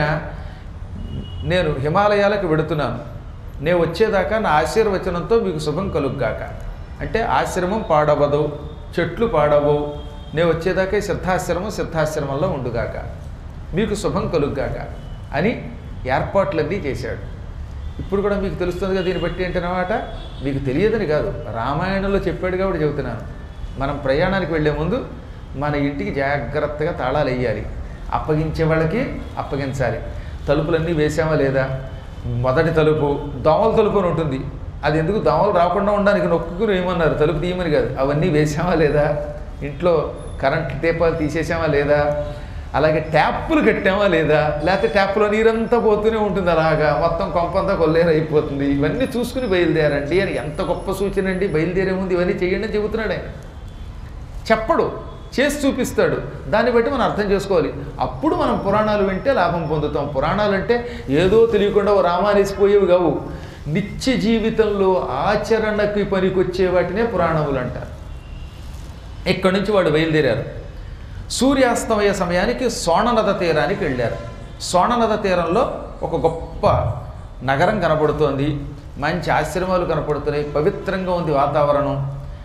నేను హిమాలయాలకు వెడుతున్నాను నేను వచ్చేదాకా నా ఆశీర్వచనంతో మీకు శుభం కలుగ్గాక అంటే ఆశ్రమం పాడవదు చెట్లు పాడవు నేను వచ్చేదాకా ఈ సిద్ధాశ్రమం సిద్ధాశ్రమంలో ఉండుగాక మీకు శుభం కలుగ్గాక అని ఏర్పాట్లన్నీ చేశాడు ఇప్పుడు కూడా మీకు తెలుస్తుంది కదా దీన్ని బట్టి ఏంటన్నమాట మీకు తెలియదని కాదు రామాయణంలో చెప్పాడు కాబట్టి చెబుతున్నాను మనం ప్రయాణానికి వెళ్ళే ముందు మన ఇంటికి జాగ్రత్తగా తాళాలు వేయాలి అప్పగించే వాళ్ళకి అప్పగించాలి తలుపులన్నీ వేసామా లేదా మొదటి తలుపు దోమల తలుపు అని ఉంటుంది అది ఎందుకు దోమలు రాకుండా ఉండడానికి నొక్కుకుని ఏమన్నారు తలుపు తీయమని కాదు అవన్నీ వేసామా లేదా ఇంట్లో కరెంట్ దీపాలు తీసేసామా లేదా అలాగే ట్యాప్పులు కట్టామా లేదా లేకపోతే ట్యాప్లో నీరంతా పోతూనే ఉంటుంది అలాగా మొత్తం కొంపంతా కొల్లేరు అయిపోతుంది ఇవన్నీ చూసుకుని బయలుదేరండి అని ఎంత గొప్ప సూచన అండి బయలుదేరే ముందు ఇవన్నీ చేయండి అని చెబుతున్నాడు ఆయన చెప్పడు చేసి చూపిస్తాడు దాన్ని బట్టి మనం అర్థం చేసుకోవాలి అప్పుడు మనం పురాణాలు వింటే లాభం పొందుతాం పురాణాలు అంటే ఏదో తెలియకుండా ఓ రామానేసిపోయేవి కావు నిత్య జీవితంలో ఆచరణకి పనికొచ్చే వాటినే పురాణములు అంటారు ఇక్కడి నుంచి వాడు బయలుదేరారు సూర్యాస్తమయ సమయానికి సోణనద తీరానికి వెళ్ళారు సోణనద తీరంలో ఒక గొప్ప నగరం కనపడుతోంది మంచి ఆశ్రమాలు కనపడుతున్నాయి పవిత్రంగా ఉంది వాతావరణం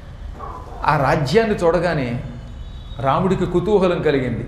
ఆ రాజ్యాన్ని చూడగానే రాముడికి కుతూహలం కలిగింది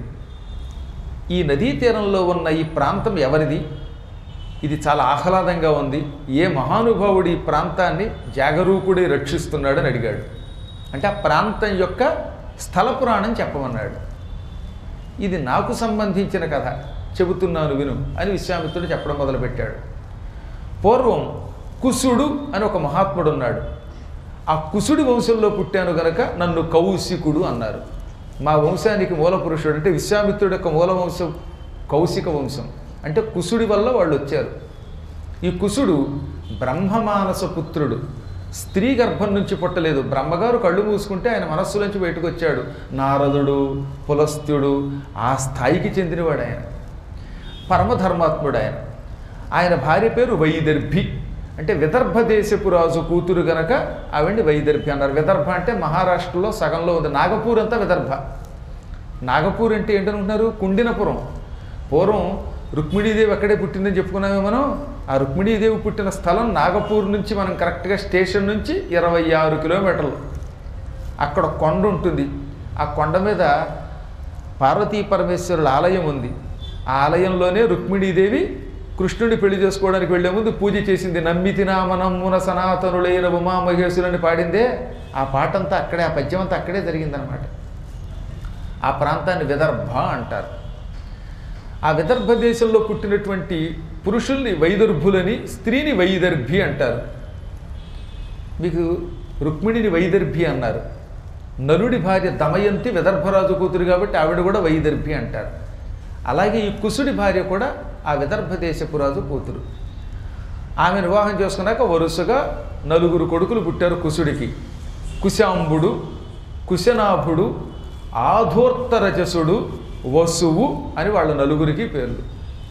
ఈ నదీ తీరంలో ఉన్న ఈ ప్రాంతం ఎవరిది ఇది చాలా ఆహ్లాదంగా ఉంది ఏ మహానుభావుడు ఈ ప్రాంతాన్ని జాగరూకుడే రక్షిస్తున్నాడని అడిగాడు అంటే ఆ ప్రాంతం యొక్క స్థల పురాణం చెప్పమన్నాడు ఇది నాకు సంబంధించిన కథ చెబుతున్నాను విను అని విశ్వామిత్రుడు చెప్పడం మొదలుపెట్టాడు పూర్వం కుసుడు అని ఒక మహాత్ముడు ఉన్నాడు ఆ కుసుడి వంశంలో పుట్టాను గనక నన్ను కౌశికుడు అన్నారు మా వంశానికి మూల పురుషుడు అంటే విశ్వామిత్రుడు యొక్క మూల వంశం కౌశిక వంశం అంటే కుసుడి వల్ల వాళ్ళు వచ్చారు ఈ కుసుడు బ్రహ్మమానస పుత్రుడు స్త్రీ గర్భం నుంచి పుట్టలేదు బ్రహ్మగారు కళ్ళు మూసుకుంటే ఆయన మనస్సులోంచి బయటకు వచ్చాడు నారదుడు పులస్త్యుడు ఆ స్థాయికి చెందినవాడు ఆయన పరమధర్మాత్ముడు ఆయన ఆయన భార్య పేరు వైదర్భి అంటే విదర్భ దేశపు రాజు కూతురు గనక ఆవిడ్ని వైదర్భి అన్నారు విదర్భ అంటే మహారాష్ట్రలో సగంలో ఉంది నాగపూర్ అంతా విదర్భ నాగపూర్ అంటే ఏంటనుకుంటున్నారు కుండినపురం పూర్వం రుక్మిణీదేవి అక్కడే పుట్టిందని చెప్పుకున్నామే మనం ఆ రుక్మిణీదేవి పుట్టిన స్థలం నాగపూర్ నుంచి మనం కరెక్ట్గా స్టేషన్ నుంచి ఇరవై ఆరు కిలోమీటర్లు అక్కడ కొండ ఉంటుంది ఆ కొండ మీద పార్వతీ పరమేశ్వరుల ఆలయం ఉంది ఆ ఆలయంలోనే రుక్మిణీదేవి కృష్ణుడి పెళ్లి చేసుకోవడానికి వెళ్లే ముందు పూజ చేసింది నమ్మితినా మనమ్మున సనాతనులైన ఉమామహేశ్వరుని పాడిందే ఆ పాటంతా అక్కడే ఆ పద్యం అంతా అక్కడే జరిగిందనమాట ఆ ప్రాంతాన్ని విదర్భ అంటారు ఆ విదర్భ దేశంలో పుట్టినటువంటి పురుషుల్ని వైదర్భులని స్త్రీని వైదర్భి అంటారు మీకు రుక్మిణిని వైదర్భి అన్నారు నలుడి భార్య దమయంతి విదర్భరాజు కూతురు కాబట్టి ఆవిడ కూడా వైదర్భి అంటారు అలాగే ఈ కుసుడి భార్య కూడా ఆ విదర్భ దేశపు రాజు కూతురు ఆమె వివాహం చేసుకున్నాక వరుసగా నలుగురు కొడుకులు పుట్టారు కుసుడికి కుశాంబుడు కుశనాభుడు ఆధోర్తరజసుడు వసువు అని వాళ్ళ నలుగురికి పేర్లు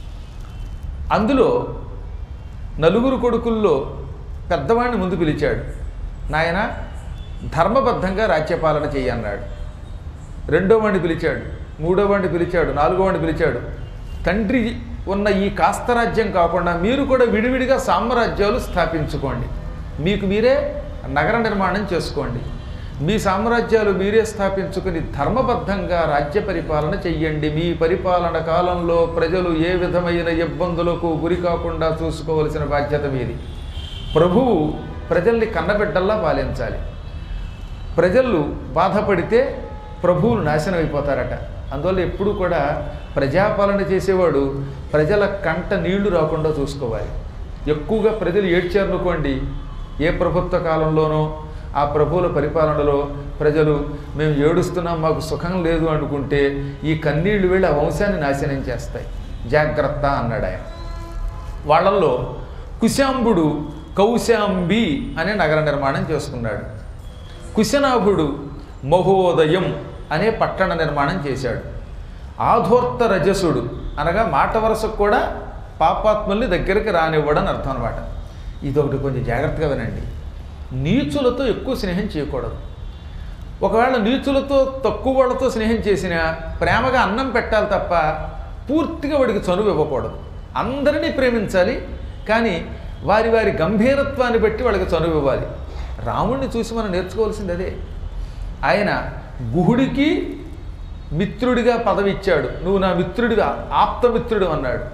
అందులో నలుగురు కొడుకుల్లో పెద్దవాడిని ముందు పిలిచాడు నాయన ధర్మబద్ధంగా రాజ్యపాలన చెయ్యన్నాడు రెండో వాడిని పిలిచాడు మూడో వాడిని పిలిచాడు నాలుగో వాడిని పిలిచాడు తండ్రి ఉన్న ఈ కాస్త రాజ్యం కాకుండా మీరు కూడా విడివిడిగా సామ్రాజ్యాలు స్థాపించుకోండి మీకు మీరే నగర నిర్మాణం చేసుకోండి మీ సామ్రాజ్యాలు మీరే స్థాపించుకుని ధర్మబద్ధంగా రాజ్య పరిపాలన చెయ్యండి మీ పరిపాలన కాలంలో ప్రజలు ఏ విధమైన ఇబ్బందులకు గురి కాకుండా చూసుకోవలసిన బాధ్యత మీది ప్రభువు ప్రజల్ని కన్నబిడ్డల్లా పాలించాలి ప్రజలు బాధపడితే ప్రభువులు నాశనం అయిపోతారట అందువల్ల ఎప్పుడు కూడా ప్రజాపాలన చేసేవాడు ప్రజల కంట నీళ్లు రాకుండా చూసుకోవాలి ఎక్కువగా ప్రజలు ఏడ్చారనుకోండి ఏ ప్రభుత్వ కాలంలోనో ఆ ప్రభువుల పరిపాలనలో ప్రజలు మేము ఏడుస్తున్నాం మాకు సుఖం లేదు అనుకుంటే ఈ కన్నీళ్లు వెళ్ళి ఆ వంశాన్ని నాశనం చేస్తాయి జాగ్రత్త అన్నాడు ఆయన వాళ్ళల్లో కుశాంబుడు కౌశాంబి అనే నగర నిర్మాణం చేసుకున్నాడు కుశనాభుడు మహోదయం అనే పట్టణ నిర్మాణం చేశాడు ఆధోర్త రజసుడు అనగా మాట వరసకు కూడా పాపాత్ముల్ని దగ్గరికి రానివ్వడని అర్థం అనమాట ఇదొకటి కొంచెం జాగ్రత్తగా వినండి నీచులతో ఎక్కువ స్నేహం చేయకూడదు ఒకవేళ నీచులతో తక్కువ వాళ్ళతో స్నేహం చేసినా ప్రేమగా అన్నం పెట్టాలి తప్ప పూర్తిగా వాడికి చనువు ఇవ్వకూడదు అందరినీ ప్రేమించాలి కానీ వారి వారి గంభీరత్వాన్ని బట్టి వాళ్ళకి చనువు ఇవ్వాలి రాముణ్ణి చూసి మనం నేర్చుకోవాల్సింది అదే ఆయన గుహుడికి మిత్రుడిగా పదవి ఇచ్చాడు నువ్వు నా మిత్రుడిగా ఆప్తమిత్రుడు అన్నాడు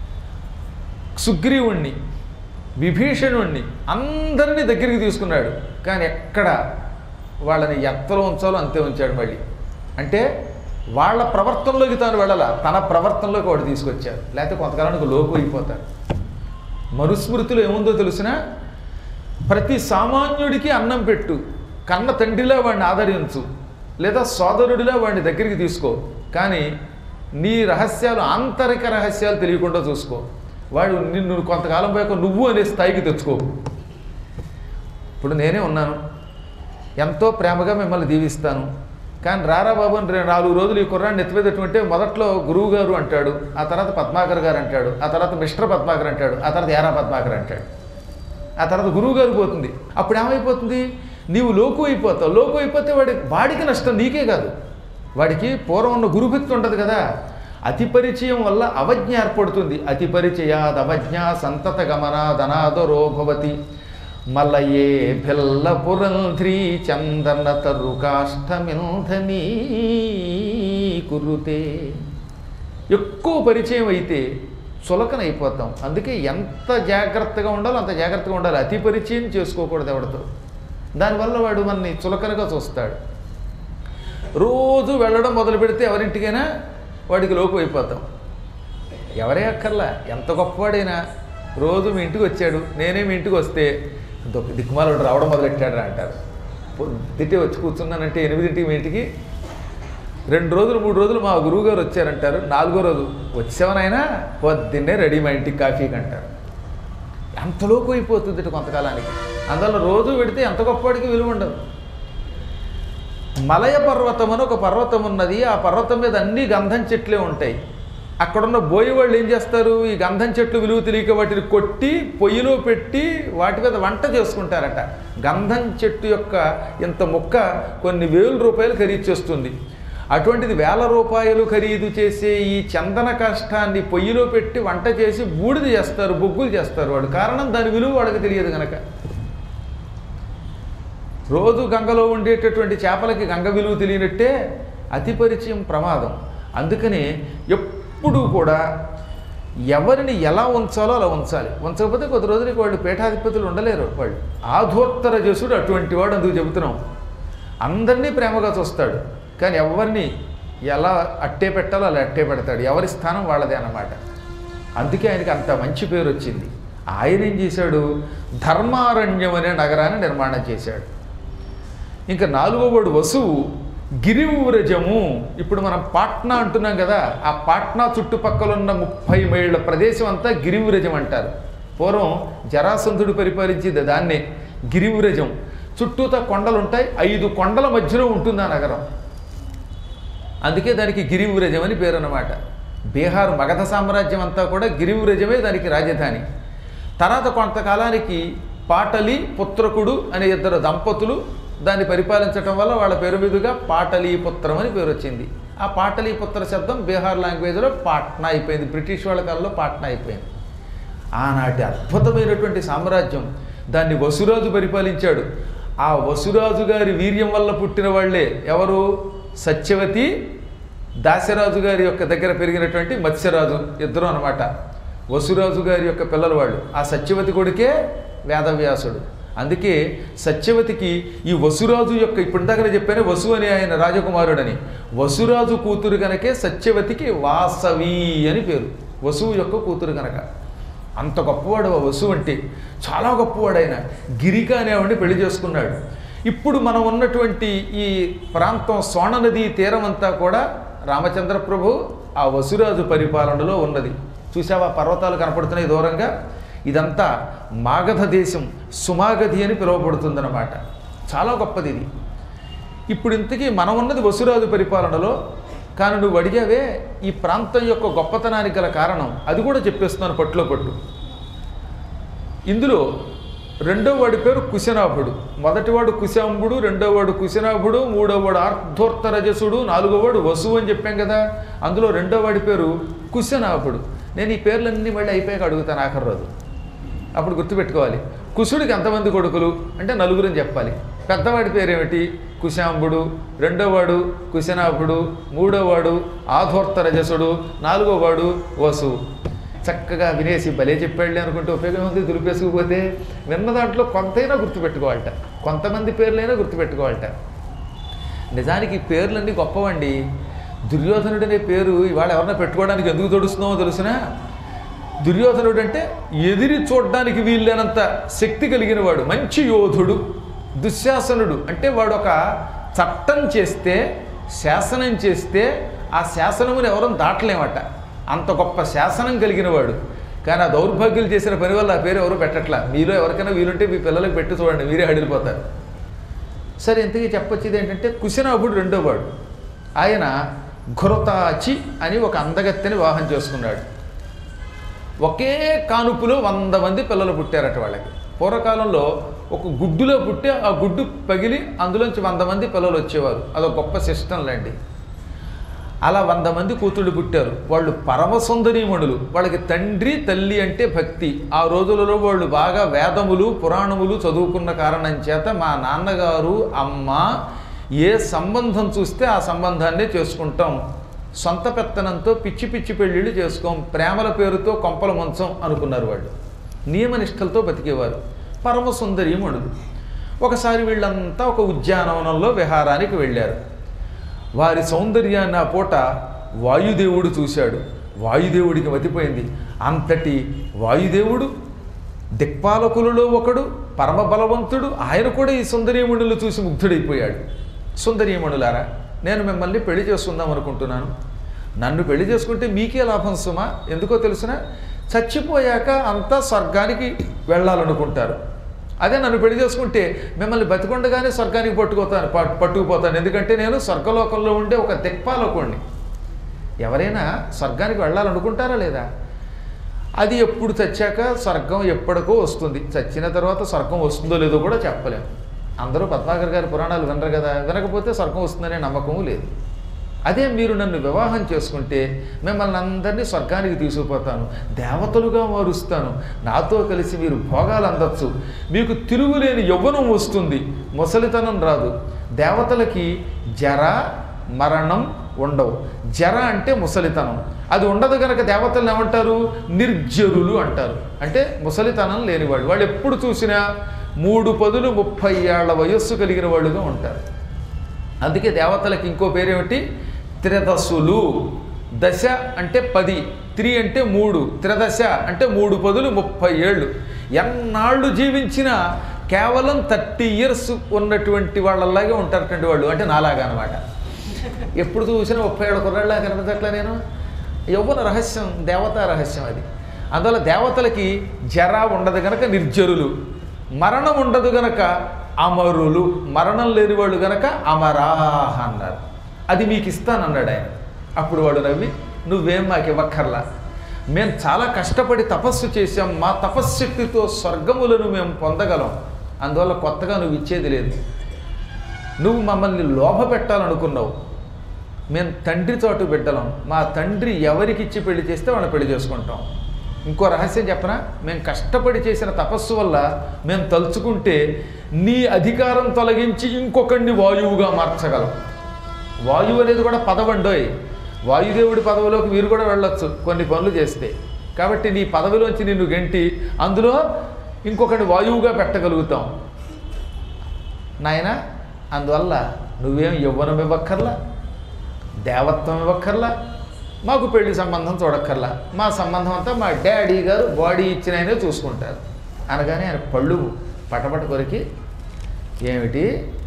సుగ్రీవుణ్ణి విభీషణుణ్ణి అందరినీ దగ్గరికి తీసుకున్నాడు కానీ ఎక్కడ వాళ్ళని ఎత్తలో ఉంచాలో అంతే ఉంచాడు మళ్ళీ అంటే వాళ్ళ ప్రవర్తనలోకి తాను వెళ్ళాల తన ప్రవర్తనలోకి వాడు తీసుకొచ్చారు లేకపోతే కొంతకాలానికి లోపు అయిపోతారు మనుస్మృతిలో ఏముందో తెలిసినా ప్రతి సామాన్యుడికి అన్నం పెట్టు కన్న తండ్రిలా వాడిని ఆదరించు లేదా సోదరుడిలా వాడిని దగ్గరికి తీసుకో కానీ నీ రహస్యాలు ఆంతరిక రహస్యాలు తెలియకుండా చూసుకో వాడు నిన్ను కొంతకాలం పోయాక నువ్వు అనే స్థాయికి తెచ్చుకో ఇప్పుడు నేనే ఉన్నాను ఎంతో ప్రేమగా మిమ్మల్ని దీవిస్తాను కానీ రారా బాబు అని రెండు నాలుగు రోజులు ఈ కుర్రాన్ని నెత్తిపెట్టుకుంటే మొదట్లో గురువు గారు అంటాడు ఆ తర్వాత పద్మాకర్ గారు అంటాడు ఆ తర్వాత మిస్టర్ పద్మాకర్ అంటాడు ఆ తర్వాత ఏరా పద్మాకర్ అంటాడు ఆ తర్వాత గురువు గారు పోతుంది అప్పుడు ఏమైపోతుంది నీవు లోకు అయిపోతావు లోకు అయిపోతే వాడి వాడికి నష్టం నీకే కాదు వాడికి పూర్వం ఉన్న గురుభక్తి ఉంటుంది కదా అతి పరిచయం వల్ల అవజ్ఞ ఏర్పడుతుంది అతి పరిచయాద్ అవజ్ఞ సంతత గమనాదనాదరో భవతి మల్లయే భిల్ల పురంధ్రీ చందన తరు కాష్టమింధనీ కురుతే ఎక్కువ పరిచయం అయితే చులకనైపోతాం అందుకే ఎంత జాగ్రత్తగా ఉండాలో అంత జాగ్రత్తగా ఉండాలి అతి పరిచయం చేసుకోకూడదు ఎవరితో దానివల్ల వాడు మనని చులకనగా చూస్తాడు రోజు వెళ్ళడం మొదలు పెడితే ఎవరింటికైనా వాడికి లోపు అయిపోతాం ఎవరే అక్కర్లా ఎంత గొప్పవాడైనా రోజు మీ ఇంటికి వచ్చాడు నేనే మీ ఇంటికి వస్తే దొ- దిక్కుమాలుడు రావడం మొదలెట్టాడు రా అంటారు పొద్దుటే వచ్చి కూర్చున్నానంటే ఎనిమిదింటికి మీ ఇంటికి రెండు రోజులు మూడు రోజులు మా గురువు గారు వచ్చారంటారు నాలుగో రోజు వచ్చావనైనా పొద్దున్నే రెడీ మా ఇంటికి కాఫీకి అంటారు ఎంతలోపు అయిపోతుంది ఇటు కొంతకాలానికి అందువల్ల రోజు పెడితే ఎంత గొప్పవాడికి విలువ ఉండదు మలయ పర్వతం అని ఒక పర్వతం ఉన్నది ఆ పర్వతం మీద అన్ని గంధం చెట్లే ఉంటాయి అక్కడున్న బోయి వాళ్ళు ఏం చేస్తారు ఈ గంధం చెట్లు విలువ తెలియక వాటిని కొట్టి పొయ్యిలో పెట్టి వాటి మీద వంట చేసుకుంటారట గంధం చెట్టు యొక్క ఇంత ముక్క కొన్ని వేల రూపాయలు ఖరీదు చేస్తుంది అటువంటిది వేల రూపాయలు ఖరీదు చేసే ఈ చందన కష్టాన్ని పొయ్యిలో పెట్టి వంట చేసి బూడిద చేస్తారు బొగ్గులు చేస్తారు వాడు కారణం దాని విలువ వాడికి తెలియదు కనుక రోజు గంగలో ఉండేటటువంటి చేపలకి గంగ విలువ తెలియనట్టే అతి పరిచయం ప్రమాదం అందుకని ఎప్పుడూ కూడా ఎవరిని ఎలా ఉంచాలో అలా ఉంచాలి ఉంచకపోతే కొద్ది రోజులకి వాళ్ళు పీఠాధిపతులు ఉండలేరు వాళ్ళు ఆధోత్తర చేసుడు అటువంటి వాడు అందుకు చెబుతున్నాం అందరినీ ప్రేమగా చూస్తాడు కానీ ఎవరిని ఎలా అట్టే పెట్టాలో అలా అట్టే పెడతాడు ఎవరి స్థానం వాళ్ళదే అన్నమాట అందుకే ఆయనకి అంత మంచి పేరు వచ్చింది ఆయన ఏం చేశాడు ధర్మారణ్యం అనే నగరాన్ని నిర్మాణం చేశాడు ఇంకా నాలుగో వాడు వసువు గిరివ్రజము ఇప్పుడు మనం పాట్నా అంటున్నాం కదా ఆ పాట్నా చుట్టుపక్కల ఉన్న ముప్పై మైళ్ళ ప్రదేశం అంతా గిరివ్రజం అంటారు పూర్వం జరాసంధుడు పరిపాలించేది దాన్నే గిరివ్రజం చుట్టూతా కొండలు ఉంటాయి ఐదు కొండల మధ్యలో ఉంటుంది ఆ నగరం అందుకే దానికి గిరివ్రజం అని పేరు అన్నమాట బీహార్ మగధ సామ్రాజ్యం అంతా కూడా గిరివ్రజమే దానికి రాజధాని తర్వాత కొంతకాలానికి పాటలి పుత్రకుడు అనే ఇద్దరు దంపతులు దాన్ని పరిపాలించటం వల్ల వాళ్ళ పేరు మీదుగా పాటలీపుత్రం అని పేరు వచ్చింది ఆ పాటలీపుత్ర శబ్దం బీహార్ లాంగ్వేజ్లో పాట్నా అయిపోయింది బ్రిటిష్ వాళ్ళ కాలంలో పాట్నా అయిపోయింది ఆనాటి అద్భుతమైనటువంటి సామ్రాజ్యం దాన్ని వసురాజు పరిపాలించాడు ఆ వసురాజు గారి వీర్యం వల్ల పుట్టిన వాళ్ళే ఎవరు సత్యవతి దాశరాజు గారి యొక్క దగ్గర పెరిగినటువంటి మత్స్యరాజు ఇద్దరు అనమాట వసురాజు గారి యొక్క పిల్లలు వాళ్ళు ఆ సత్యవతి కొడుకే వేదవ్యాసుడు అందుకే సత్యవతికి ఈ వసురాజు యొక్క ఇప్పుడు దాకా చెప్పాను వసు అని ఆయన రాజకుమారుడని వసురాజు కూతురు గనకే సత్యవతికి వాసవి అని పేరు వసువు యొక్క కూతురు గనక అంత గొప్పవాడు ఆ వసువు అంటే చాలా గొప్పవాడు ఆయన గిరిక అనేవాడిని పెళ్లి చేసుకున్నాడు ఇప్పుడు మనం ఉన్నటువంటి ఈ ప్రాంతం సోణ నదీ తీరం అంతా కూడా రామచంద్ర ప్రభు ఆ వసురాజు పరిపాలనలో ఉన్నది చూసావా పర్వతాలు కనపడుతున్నాయి దూరంగా ఇదంతా మాగధ దేశం సుమాగధి అని పిలువబడుతుందన్నమాట చాలా గొప్పది ఇది ఇప్పుడు ఇంతకీ మనం ఉన్నది వసురాజు పరిపాలనలో కానీ నువ్వు అడిగావే ఈ ప్రాంతం యొక్క గొప్పతనానికి గల కారణం అది కూడా చెప్పేస్తున్నాను పట్టులో పట్టు ఇందులో రెండో వాడి పేరు కుశనాభుడు మొదటివాడు కుశాంబుడు రెండోవాడు కుశనాభుడు మూడోవాడు ఆర్ధోర్తరజసుడు నాలుగోవాడు వసువు అని చెప్పాం కదా అందులో రెండో వాడి పేరు కుశనాభుడు నేను ఈ పేర్లన్నీ మళ్ళీ అయిపోయాక అడుగుతాను ఆఖరి రోజు అప్పుడు గుర్తుపెట్టుకోవాలి కుశుడికి ఎంతమంది కొడుకులు అంటే నలుగురని చెప్పాలి పెద్దవాడి పేరేమిటి కుశాంబుడు రెండోవాడు కుశనాభుడు మూడోవాడు ఆధోర్తరజసుడు నాలుగోవాడు వసు చక్కగా వినేసి భలే చెప్పాడులే అనుకుంటే ఉపయోగం ఉంది దులిపేసుకుపోతే విన్న దాంట్లో కొంతైనా గుర్తుపెట్టుకోవాలట కొంతమంది పేర్లైనా గుర్తుపెట్టుకోవాలట నిజానికి ఈ పేర్లన్నీ గొప్పవండి దుర్యోధనుడు అనే పేరు ఇవాళ ఎవరన్నా పెట్టుకోవడానికి ఎందుకు తొడుస్తున్నామో తెలుసునా దుర్యోధనుడు అంటే ఎదిరి చూడడానికి వీల్లేనంత శక్తి కలిగిన వాడు మంచి యోధుడు దుశ్శాసనుడు అంటే వాడు ఒక చట్టం చేస్తే శాసనం చేస్తే ఆ శాసనముని ఎవరూ దాటలేమట అంత గొప్ప శాసనం కలిగిన వాడు కానీ ఆ దౌర్భాగ్యులు చేసిన పని వల్ల ఆ పేరు ఎవరు పెట్టట్లా మీలో ఎవరికైనా వీలుంటే మీ పిల్లలకు పెట్టి చూడండి మీరే అడిగిపోతారు సరే ఇంతకీ చెప్పొచ్చేది ఏంటంటే కుశనాభుడు రెండో వాడు ఆయన ఘురతాచి అని ఒక అందగత్తెని వివాహం చేసుకున్నాడు ఒకే కానుపులో వంద మంది పిల్లలు పుట్టారట వాళ్ళకి పూర్వకాలంలో ఒక గుడ్డులో పుట్టి ఆ గుడ్డు పగిలి అందులోంచి వంద మంది పిల్లలు వచ్చేవారు అదొక గొప్ప సిస్టమ్ లాంటి అలా వంద మంది కూతుళ్ళు పుట్టారు వాళ్ళు పరమ సుందరీమణులు వాళ్ళకి తండ్రి తల్లి అంటే భక్తి ఆ రోజులలో వాళ్ళు బాగా వేదములు పురాణములు చదువుకున్న కారణం చేత మా నాన్నగారు అమ్మ ఏ సంబంధం చూస్తే ఆ సంబంధాన్నే చేసుకుంటాం సొంత పెత్తనంతో పిచ్చి పిచ్చి పెళ్ళిళ్ళు చేసుకోం ప్రేమల పేరుతో కొంపల మంచం అనుకున్నారు వాళ్ళు నియమనిష్టలతో బతికేవారు పరమ సుందరీమణులు ఒకసారి వీళ్ళంతా ఒక ఉద్యానవనంలో విహారానికి వెళ్ళారు వారి సౌందర్యాన్ని ఆ పూట వాయుదేవుడు చూశాడు వాయుదేవుడికి మతిపోయింది అంతటి వాయుదేవుడు దిక్పాలకులలో ఒకడు పరమ బలవంతుడు ఆయన కూడా ఈ సుందరీమణులు చూసి ముగ్ధుడైపోయాడు సుందరీమణులారా నేను మిమ్మల్ని పెళ్లి చేసుకుందాం అనుకుంటున్నాను నన్ను పెళ్లి చేసుకుంటే మీకే లాభం సుమా ఎందుకో తెలుసిన చచ్చిపోయాక అంతా స్వర్గానికి వెళ్ళాలనుకుంటారు అదే నన్ను పెళ్లి చేసుకుంటే మిమ్మల్ని బతికొండగానే స్వర్గానికి పట్టుకుపోతాను పట్- పట్టుకుపోతాను ఎందుకంటే నేను స్వర్గలోకంలో ఉండే ఒక దిక్పాలకుణ్ణి ఎవరైనా స్వర్గానికి వెళ్ళాలనుకుంటారా లేదా అది ఎప్పుడు చచ్చాక స్వర్గం ఎప్పటికో వస్తుంది చచ్చిన తర్వాత స్వర్గం వస్తుందో లేదో కూడా చెప్పలేం అందరూ పద్మాకర్ గారి పురాణాలు వినరు కదా వినకపోతే స్వర్గం వస్తుందనే నమ్మకము లేదు అదే మీరు నన్ను వివాహం చేసుకుంటే మిమ్మల్ని అందరినీ స్వర్గానికి తీసుకుపోతాను దేవతలుగా మారుస్తాను నాతో కలిసి మీరు భోగాలు అందచ్చు మీకు తిరుగులేని యవ్వనం వస్తుంది ముసలితనం రాదు దేవతలకి జర మరణం ఉండవు జర అంటే ముసలితనం అది ఉండదు కనుక దేవతలను ఏమంటారు నిర్జరులు అంటారు అంటే ముసలితనం లేనివాళ్ళు వాళ్ళు ఎప్పుడు చూసినా మూడు పదులు ముప్పై ఏళ్ల వయస్సు కలిగిన వాళ్ళుగా ఉంటారు అందుకే దేవతలకి ఇంకో పేరేమిటి త్రిదశులు దశ అంటే పది త్రి అంటే మూడు త్రిదశ అంటే మూడు పదులు ముప్పై ఏళ్ళు ఎన్నాళ్ళు జీవించినా కేవలం థర్టీ ఇయర్స్ ఉన్నటువంటి వాళ్ళలాగే ఉంటారటండి వాళ్ళు అంటే నాలాగా అనమాట ఎప్పుడు చూసినా ముప్పై ఏళ్ళ కుర్రాళ్ళ కనిపించట్లే నేను యవ్వన రహస్యం దేవతా రహస్యం అది అందువల్ల దేవతలకి జర ఉండదు గనక నిర్జరులు మరణం ఉండదు గనక అమరులు మరణం లేని వాళ్ళు గనక అమరాహ అన్నారు అది మీకు ఇస్తానన్నాడు ఆయన అప్పుడు వాడు నవ్వి నువ్వేం మాకు ఇవ్వక్కర్లా మేము చాలా కష్టపడి తపస్సు చేశాం మా తపశ్శక్తితో స్వర్గములను మేము పొందగలం అందువల్ల కొత్తగా నువ్వు ఇచ్చేది లేదు నువ్వు మమ్మల్ని లోభ పెట్టాలనుకున్నావు మేము తండ్రి చోటు బిడ్డలం మా తండ్రి ఎవరికి ఇచ్చి పెళ్లి చేస్తే వాళ్ళని పెళ్లి చేసుకుంటాం ఇంకో రహస్యం చెప్పనా మేము కష్టపడి చేసిన తపస్సు వల్ల మేము తలుచుకుంటే నీ అధికారం తొలగించి ఇంకొకడిని వాయువుగా మార్చగలం వాయువు అనేది కూడా పదవండోయ్ వాయుదేవుడి పదవిలోకి మీరు కూడా వెళ్ళొచ్చు కొన్ని పనులు చేస్తే కాబట్టి నీ పదవిలోంచి నిన్ను గెంటి అందులో ఇంకొకటి వాయువుగా పెట్టగలుగుతాం నాయన అందువల్ల నువ్వేం యవ్వనం ఇవ్వక్కర్లా దేవత్వం ఇవ్వక్కర్లా మాకు పెళ్లి సంబంధం చూడక్కర్లా మా సంబంధం అంతా మా డాడీ గారు బాడీ ఇచ్చిన ఆయనే చూసుకుంటారు అనగానే ఆయన పళ్ళు పటపట కొరికి ఏమిటి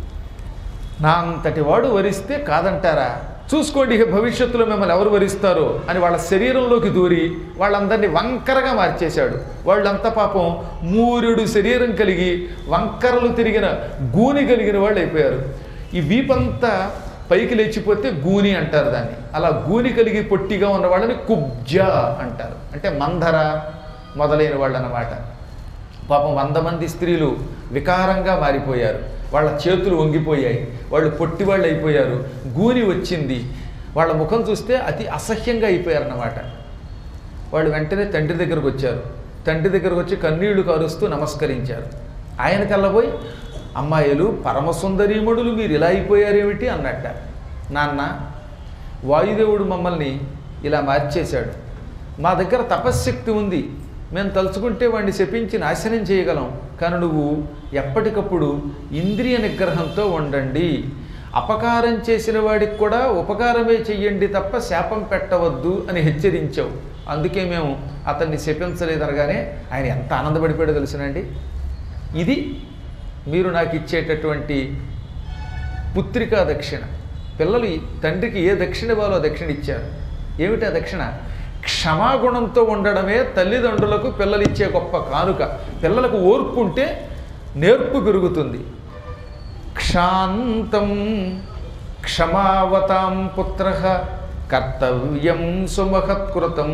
నా అంతటి వాడు వరిస్తే కాదంటారా చూసుకోండి ఇక భవిష్యత్తులో మిమ్మల్ని ఎవరు వరిస్తారో అని వాళ్ళ శరీరంలోకి దూరి వాళ్ళందరినీ వంకరగా మార్చేశాడు వాళ్ళంతా పాపం మూరుడు శరీరం కలిగి వంకరలు తిరిగిన గూని కలిగిన వాళ్ళు అయిపోయారు ఈ వీపంతా పైకి లేచిపోతే గూని అంటారు దాన్ని అలా గూని కలిగి పొట్టిగా ఉన్న వాళ్ళని కుబ్జ అంటారు అంటే మందర మొదలైన వాళ్ళు అన్నమాట పాపం వంద మంది స్త్రీలు వికారంగా మారిపోయారు వాళ్ళ చేతులు వంగిపోయాయి వాళ్ళు పొట్టి వాళ్ళు అయిపోయారు గూని వచ్చింది వాళ్ళ ముఖం చూస్తే అతి అసహ్యంగా అయిపోయారన్నమాట వాళ్ళు వెంటనే తండ్రి దగ్గరకు వచ్చారు తండ్రి దగ్గరకు వచ్చి కన్నీళ్లు కారుస్తూ నమస్కరించారు ఆయన కళ్ళబోయి అమ్మాయిలు పరమసుందరీముడులు మీరు ఇలా అయిపోయారేమిటి అన్నట్ట నాన్న వాయుదేవుడు మమ్మల్ని ఇలా మార్చేశాడు మా దగ్గర తపశ్శక్తి ఉంది మేము తలుచుకుంటే వాడిని శపించి నాశనం చేయగలం కానీ నువ్వు ఎప్పటికప్పుడు ఇంద్రియ నిగ్రహంతో ఉండండి అపకారం చేసిన వాడికి కూడా ఉపకారమే చెయ్యండి తప్ప శాపం పెట్టవద్దు అని హెచ్చరించావు అందుకే మేము అతన్ని శపించలేదనగానే ఆయన ఎంత ఆనందపడిపోయాడో తెలుసునండి ఇది మీరు నాకు ఇచ్చేటటువంటి పుత్రికా దక్షిణ పిల్లలు ఈ తండ్రికి ఏ దక్షిణ ఇవ్వాలో ఆ దక్షిణ ఇచ్చారు ఏమిటి ఆ దక్షిణ క్షమాగుణంతో ఉండడమే తల్లిదండ్రులకు పిల్లలు ఇచ్చే గొప్ప కానుక పిల్లలకు ఓర్పు ఉంటే నేర్పు పెరుగుతుంది క్షాంతం క్షమావతాం పుత్ర కర్తవ్యం సుమహత్కృతం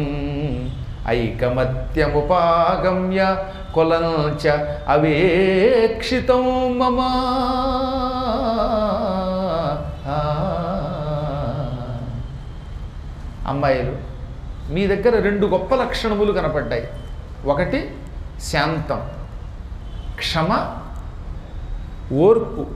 ఐకమత్యముపాగమ్య కులంచ అవేక్షితం మమ అమ్మాయిలు మీ దగ్గర రెండు గొప్ప లక్షణములు కనపడ్డాయి ఒకటి శాంతం క్షమ ఓర్పు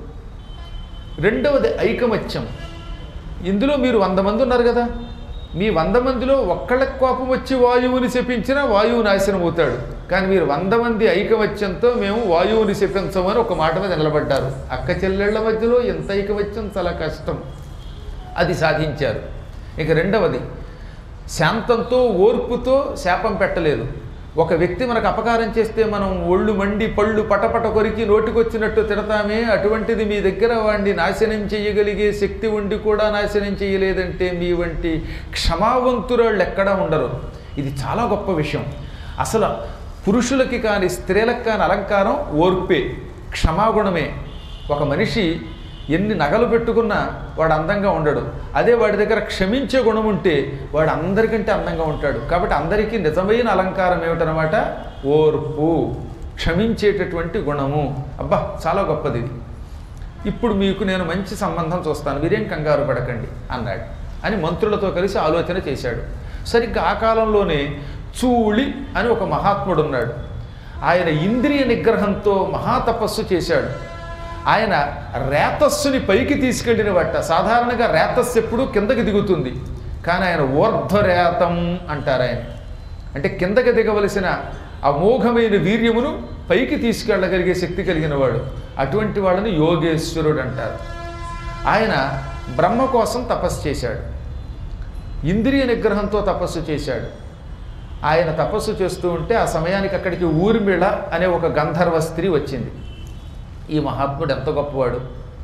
రెండవది ఐకమత్యం ఇందులో మీరు వంద మంది ఉన్నారు కదా మీ వంద మందిలో ఒక్కళ్ళకి కోపం వచ్చి వాయువుని శపించినా వాయువు నాశనం అవుతాడు కానీ మీరు వంద మంది ఐకమత్యంతో మేము వాయువుని శపించమని ఒక మాట మీద నిలబడ్డారు అక్క చెల్లెళ్ల మధ్యలో ఎంత ఐకమత్యం చాలా కష్టం అది సాధించారు ఇక రెండవది శాంతంతో ఓర్పుతో శాపం పెట్టలేదు ఒక వ్యక్తి మనకు అపకారం చేస్తే మనం ఒళ్ళు మండి పళ్ళు పటపట కొరికి నోటికొచ్చినట్టు తిడతామే అటువంటిది మీ దగ్గర వాడిని నాశనం చేయగలిగే శక్తి ఉండి కూడా నాశనం చేయలేదంటే మీ వంటి క్షమావంతురాళ్ళు ఎక్కడా ఉండరు ఇది చాలా గొప్ప విషయం అసలు పురుషులకి కానీ స్త్రీలకు కానీ అలంకారం ఓర్పే క్షమాగుణమే ఒక మనిషి ఎన్ని నగలు పెట్టుకున్నా వాడు అందంగా ఉండడు అదే వాడి దగ్గర క్షమించే గుణం ఉంటే వాడు అందరికంటే అందంగా ఉంటాడు కాబట్టి అందరికీ నిజమైన అలంకారం ఏమిటనమాట ఓర్పు క్షమించేటటువంటి గుణము అబ్బా చాలా గొప్పది ఇది ఇప్పుడు మీకు నేను మంచి సంబంధం చూస్తాను మీరేం కంగారు పడకండి అన్నాడు అని మంత్రులతో కలిసి ఆలోచన చేశాడు సరిగ్గా ఆ కాలంలోనే చూళి అని ఒక మహాత్ముడు ఉన్నాడు ఆయన ఇంద్రియ నిగ్రహంతో మహాతపస్సు చేశాడు ఆయన రేతస్సుని పైకి తీసుకెళ్ళిన బట్ట సాధారణంగా రేతస్సు ఎప్పుడు కిందకి దిగుతుంది కానీ ఆయన ఊర్ధ్వరేతం అంటారు ఆయన అంటే కిందకి దిగవలసిన అమోఘమైన వీర్యమును పైకి తీసుకెళ్ళగలిగే శక్తి కలిగిన వాడు అటువంటి వాళ్ళని యోగేశ్వరుడు అంటారు ఆయన బ్రహ్మ కోసం తపస్సు చేశాడు ఇంద్రియ నిగ్రహంతో తపస్సు చేశాడు ఆయన తపస్సు చేస్తూ ఉంటే ఆ సమయానికి అక్కడికి ఊర్మిళ అనే ఒక గంధర్వ స్త్రీ వచ్చింది ఈ మహాత్ముడు ఎంత గొప్పవాడు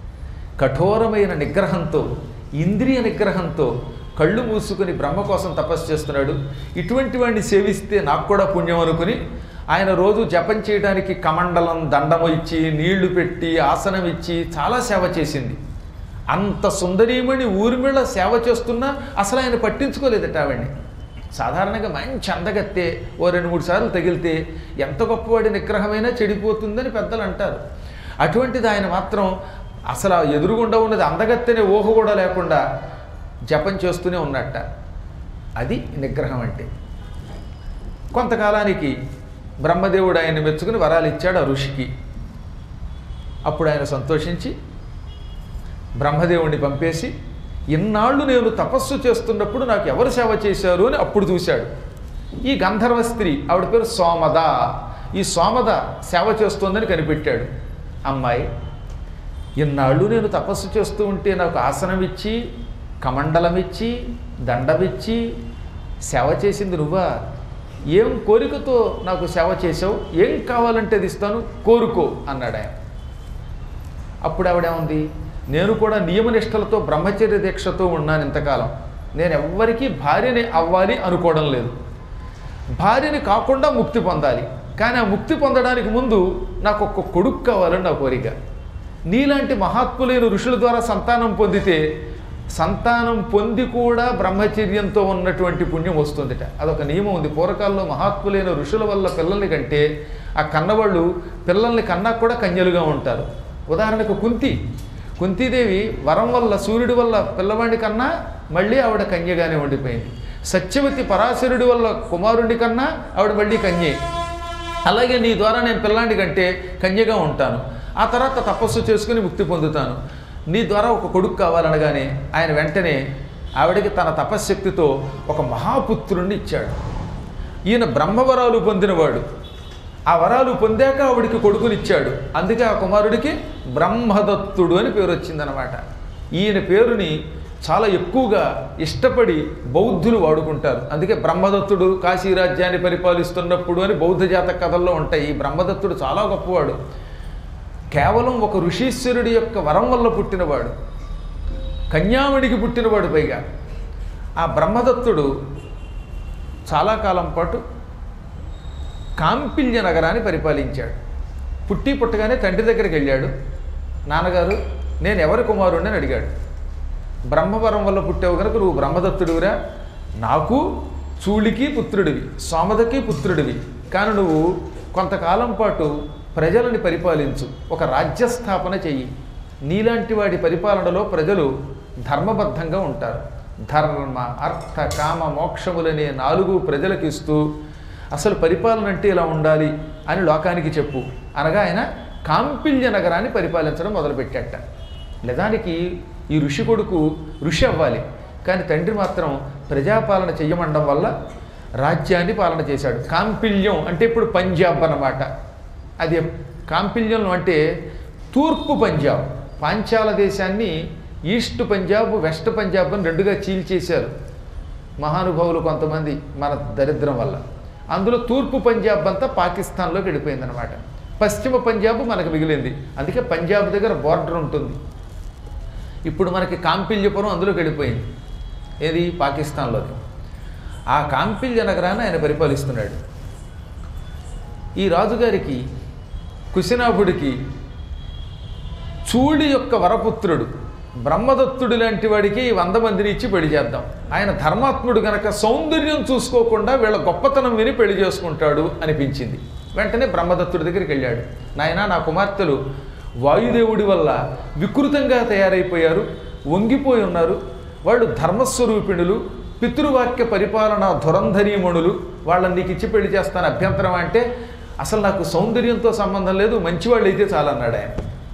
కఠోరమైన నిగ్రహంతో ఇంద్రియ నిగ్రహంతో కళ్ళు మూసుకుని బ్రహ్మ కోసం తపస్సు చేస్తున్నాడు ఇటువంటి వాడిని సేవిస్తే నాకు కూడా పుణ్యం అనుకుని ఆయన రోజు జపం చేయడానికి కమండలం దండము ఇచ్చి నీళ్లు పెట్టి ఆసనం ఇచ్చి చాలా సేవ చేసింది అంత సుందరీమణి ఊర్మిళ సేవ చేస్తున్నా అసలు ఆయన పట్టించుకోలేదట ఆవిడ్ని సాధారణంగా మంచి అందగత్తే ఓ రెండు మూడు సార్లు తగిలితే ఎంత గొప్పవాడి నిగ్రహమైనా చెడిపోతుందని పెద్దలు అంటారు అటువంటిది ఆయన మాత్రం అసలు ఆ ఎదురుగుండా ఉన్నది అందగత్తెనే ఊహ కూడా లేకుండా జపం చేస్తూనే ఉన్నట్ట అది నిగ్రహం అంటే కొంతకాలానికి బ్రహ్మదేవుడు ఆయన మెచ్చుకుని వరాలు ఇచ్చాడు ఆ ఋషికి అప్పుడు ఆయన సంతోషించి బ్రహ్మదేవుణ్ణి పంపేసి ఇన్నాళ్ళు నేను తపస్సు చేస్తున్నప్పుడు నాకు ఎవరు సేవ చేశారు అని అప్పుడు చూశాడు ఈ గంధర్వ స్త్రీ ఆవిడ పేరు సోమద ఈ సోమద సేవ చేస్తోందని కనిపెట్టాడు అమ్మాయి ఇన్నాళ్ళు నేను తపస్సు చేస్తూ ఉంటే నాకు ఆసనం ఇచ్చి కమండలం ఇచ్చి దండమిచ్చి సేవ చేసింది నువ్వా ఏం కోరికతో నాకు సేవ చేసావు ఏం కావాలంటే అది ఇస్తాను కోరుకో అన్నాడు ఆయన అప్పుడు ఆవిడేముంది నేను కూడా నియమనిష్టలతో బ్రహ్మచర్య దీక్షతో ఉన్నాను ఇంతకాలం నేను ఎవ్వరికీ భార్యని అవ్వాలి అనుకోవడం లేదు భార్యని కాకుండా ముక్తి పొందాలి కానీ ఆ ముక్తి పొందడానికి ముందు నాకు ఒక్క కొడుకు కావాలని నా కోరిక నీలాంటి మహాత్ములైన ఋషుల ద్వారా సంతానం పొందితే సంతానం పొంది కూడా బ్రహ్మచర్యంతో ఉన్నటువంటి పుణ్యం వస్తుందిట అదొక నియమం ఉంది పూర్వకాలంలో మహాత్ములైన ఋషుల వల్ల పిల్లల్ని కంటే ఆ కన్నవాళ్ళు పిల్లల్ని కన్నా కూడా కన్యలుగా ఉంటారు ఉదాహరణకు కుంతి కుంతీదేవి వరం వల్ల సూర్యుడి వల్ల పిల్లవాడి కన్నా మళ్ళీ ఆవిడ కన్యగానే ఉండిపోయింది సత్యవతి పరాశరుడి వల్ల కుమారుడి కన్నా ఆవిడ మళ్ళీ కన్యే అలాగే నీ ద్వారా నేను పిల్లాడి కంటే కన్యగా ఉంటాను ఆ తర్వాత తపస్సు చేసుకుని ముక్తి పొందుతాను నీ ద్వారా ఒక కొడుకు కావాలనగానే ఆయన వెంటనే ఆవిడకి తన తపశ్శక్తితో ఒక మహాపుత్రుణ్ణి ఇచ్చాడు ఈయన బ్రహ్మవరాలు పొందినవాడు ఆ వరాలు పొందాక ఆవిడికి కొడుకునిచ్చాడు అందుకే ఆ కుమారుడికి బ్రహ్మదత్తుడు అని పేరు వచ్చిందనమాట ఈయన పేరుని చాలా ఎక్కువగా ఇష్టపడి బౌద్ధులు వాడుకుంటారు అందుకే బ్రహ్మదత్తుడు కాశీ రాజ్యాన్ని పరిపాలిస్తున్నప్పుడు అని బౌద్ధ జాతక కథల్లో ఉంటాయి ఈ బ్రహ్మదత్తుడు చాలా గొప్పవాడు కేవలం ఒక ఋషీశ్వరుడి యొక్క వరం వల్ల పుట్టినవాడు కన్యామణికి పుట్టినవాడు పైగా ఆ బ్రహ్మదత్తుడు చాలా కాలం పాటు కాంపిల్య నగరాన్ని పరిపాలించాడు పుట్టి పుట్టగానే తండ్రి దగ్గరికి వెళ్ళాడు నాన్నగారు నేను ఎవరి కుమారుడిని అని అడిగాడు బ్రహ్మవరం వల్ల పుట్టావు కనుక నువ్వు బ్రహ్మదత్తుడివిరా నాకు చూళికి పుత్రుడివి సోమదకి పుత్రుడివి కానీ నువ్వు కొంతకాలం పాటు ప్రజలని పరిపాలించు ఒక రాజ్యస్థాపన చెయ్యి నీలాంటి వాడి పరిపాలనలో ప్రజలు ధర్మబద్ధంగా ఉంటారు ధర్మ అర్థ కామ మోక్షములనే నాలుగు ప్రజలకు ఇస్తూ అసలు పరిపాలన అంటే ఇలా ఉండాలి అని లోకానికి చెప్పు అనగా ఆయన కాంపిల్య నగరాన్ని పరిపాలించడం మొదలుపెట్టాట నిజానికి ఈ ఋషి కొడుకు ఋషి అవ్వాలి కానీ తండ్రి మాత్రం ప్రజాపాలన చెయ్యమండం వల్ల రాజ్యాన్ని పాలన చేశాడు కాంపిల్యం అంటే ఇప్పుడు పంజాబ్ అన్నమాట అది కాంపిల్యం అంటే తూర్పు పంజాబ్ పాంచాల దేశాన్ని ఈస్ట్ పంజాబ్ వెస్ట్ పంజాబ్ అని రెండుగా చీల్చేశారు మహానుభావులు కొంతమంది మన దరిద్రం వల్ల అందులో తూర్పు పంజాబ్ అంతా పాకిస్తాన్లోకి వెళ్ళిపోయిందనమాట పశ్చిమ పంజాబ్ మనకు మిగిలింది అందుకే పంజాబ్ దగ్గర బార్డర్ ఉంటుంది ఇప్పుడు మనకి కాంపిల్యపురం అందులోకి వెళ్ళిపోయింది ఏది పాకిస్తాన్లోకి ఆ కాంపిల్య నగరాన్ని ఆయన పరిపాలిస్తున్నాడు ఈ రాజుగారికి కుశినాభుడికి చూడి యొక్క వరపుత్రుడు బ్రహ్మదత్తుడి లాంటి వాడికి ఈ వంద మందిని ఇచ్చి పెళ్లి చేద్దాం ఆయన ధర్మాత్ముడు గనక సౌందర్యం చూసుకోకుండా వీళ్ళ గొప్పతనం విని పెళ్లి చేసుకుంటాడు అనిపించింది వెంటనే బ్రహ్మదత్తుడి దగ్గరికి వెళ్ళాడు నాయనా నా కుమార్తెలు వాయుదేవుడి వల్ల వికృతంగా తయారైపోయారు వంగిపోయి ఉన్నారు వాళ్ళు ధర్మస్వరూపిణులు పితృవాక్య పరిపాలన ధురంధరీమణులు వాళ్ళని నీకు ఇచ్చి పెళ్లి చేస్తాను అభ్యంతరం అంటే అసలు నాకు సౌందర్యంతో సంబంధం లేదు మంచివాళ్ళు అయితే చాలన్నాడు ఆయన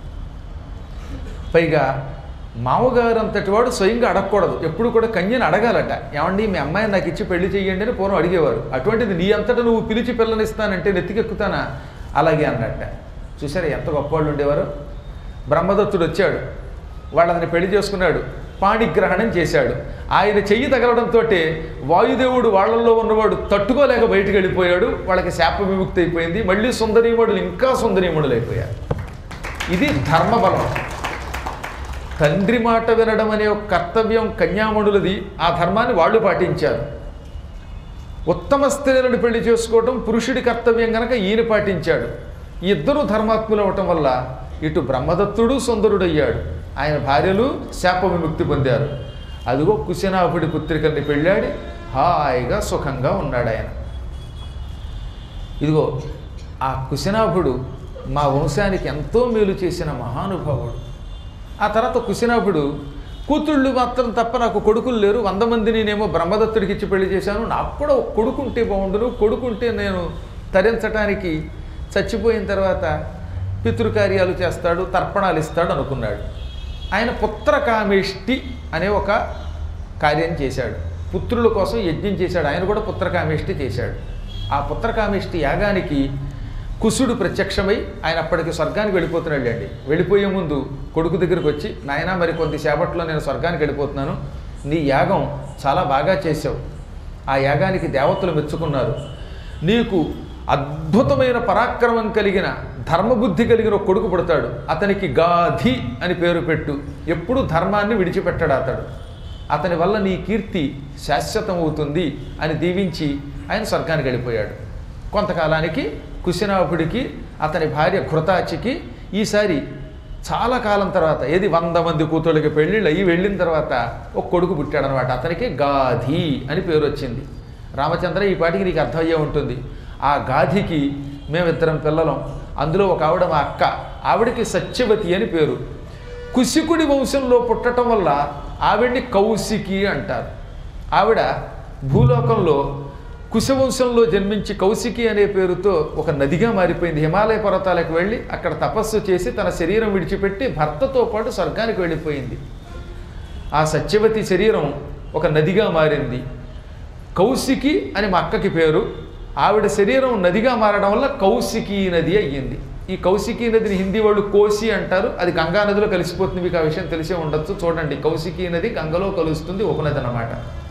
పైగా మామగారు అంతటి వాడు స్వయంగా అడగకూడదు ఎప్పుడు కూడా కన్యని అడగాలట ఏమండి మీ అమ్మాయిని నాకు ఇచ్చి పెళ్లి చెయ్యండి అని పూర్వం అడిగేవారు అటువంటిది నీ అంతటా నువ్వు పిలిచి పిల్లనిస్తానంటే నెత్తికెక్కుతానా అలాగే అన్నట్ట చూసారా ఎంత గొప్పవాళ్ళు ఉండేవారు బ్రహ్మదత్తుడు వచ్చాడు వాళ్ళని పెళ్లి చేసుకున్నాడు పాణిగ్రహణం చేశాడు ఆయన చెయ్యి తగలడంతో వాయుదేవుడు వాళ్ళల్లో ఉన్నవాడు తట్టుకోలేక బయటికి వెళ్ళిపోయాడు వాళ్ళకి శాప విముక్తి అయిపోయింది మళ్ళీ సుందరీమణులు ఇంకా సుందరీమణులు అయిపోయారు ఇది ధర్మబలం తండ్రి మాట వినడం అనే ఒక కర్తవ్యం కన్యామణులది ఆ ధర్మాన్ని వాళ్ళు పాటించారు ఉత్తమ స్త్రీలను పెళ్లి చేసుకోవటం పురుషుడి కర్తవ్యం గనక ఈయన పాటించాడు ఈ ఇద్దరు ధర్మాత్ములు అవటం వల్ల ఇటు బ్రహ్మదత్తుడు సుందరుడయ్యాడు ఆయన భార్యలు శాప విముక్తి పొందారు అదిగో కుశనాభుడి పుత్రికల్ని పెళ్ళాడి హాయిగా సుఖంగా ఉన్నాడు ఆయన ఇదిగో ఆ కుశనాభుడు మా వంశానికి ఎంతో మేలు చేసిన మహానుభావుడు ఆ తర్వాత కుశనాభుడు కూతుళ్ళు మాత్రం తప్ప నాకు కొడుకులు లేరు వంద మందిని నేనేమో బ్రహ్మదత్తుడికి ఇచ్చి పెళ్లి చేశాను నాకు కూడా ఒక కొడుకుంటే బాగుండును కొడుకుంటే నేను తరించటానికి చచ్చిపోయిన తర్వాత పితృకార్యాలు చేస్తాడు తర్పణాలు ఇస్తాడు అనుకున్నాడు ఆయన పుత్రకామేష్టి అనే ఒక కార్యం చేశాడు పుత్రుల కోసం యజ్ఞం చేశాడు ఆయన కూడా పుత్రకామేష్టి చేశాడు ఆ పుత్రకామేష్టి యాగానికి కుశుడు ప్రత్యక్షమై ఆయన అప్పటికి స్వర్గానికి వెళ్ళిపోతున్నాడు అండి వెళ్ళిపోయే ముందు కొడుకు దగ్గరికి వచ్చి నాయన మరి కొద్దిసేపట్లో నేను స్వర్గానికి వెళ్ళిపోతున్నాను నీ యాగం చాలా బాగా చేసావు ఆ యాగానికి దేవతలు మెచ్చుకున్నారు నీకు అద్భుతమైన పరాక్రమం కలిగిన ధర్మబుద్ధి కలిగిన ఒక కొడుకు పుడతాడు అతనికి గాధి అని పేరు పెట్టు ఎప్పుడు ధర్మాన్ని విడిచిపెట్టాడు అతడు అతని వల్ల నీ కీర్తి శాశ్వతమవుతుంది అని దీవించి ఆయన స్వర్గానికి వెళ్ళిపోయాడు కొంతకాలానికి కుశనాభుడికి అతని భార్య కృతాచికి ఈసారి చాలా కాలం తర్వాత ఏది వంద మంది కూతుళ్ళకి పెళ్ళిళ్ళు అయ్యి వెళ్ళిన తర్వాత ఒక కొడుకు పుట్టాడనమాట అతనికి గాధి అని పేరు వచ్చింది రామచంద్ర ఈ పాటికి నీకు అర్థమయ్యే ఉంటుంది ఆ గాధికి మేమిద్దరం పిల్లలం అందులో ఒక ఆవిడ మా అక్క ఆవిడకి సత్యవతి అని పేరు కుశికుడి వంశంలో పుట్టడం వల్ల ఆవిడ్ని కౌశికి అంటారు ఆవిడ భూలోకంలో కుశవంశంలో జన్మించి కౌశికి అనే పేరుతో ఒక నదిగా మారిపోయింది హిమాలయ పర్వతాలకు వెళ్ళి అక్కడ తపస్సు చేసి తన శరీరం విడిచిపెట్టి భర్తతో పాటు స్వర్గానికి వెళ్ళిపోయింది ఆ సత్యవతి శరీరం ఒక నదిగా మారింది కౌశికి అని మా అక్కకి పేరు ఆవిడ శరీరం నదిగా మారడం వల్ల కౌశికీ నది అయ్యింది ఈ కౌశికీ నదిని హిందీ వాళ్ళు కోసి అంటారు అది గంగా నదిలో కలిసిపోతుంది మీకు ఆ విషయం తెలిసే ఉండొచ్చు చూడండి కౌశికీ నది గంగలో కలుస్తుంది ఉపనది అన్నమాట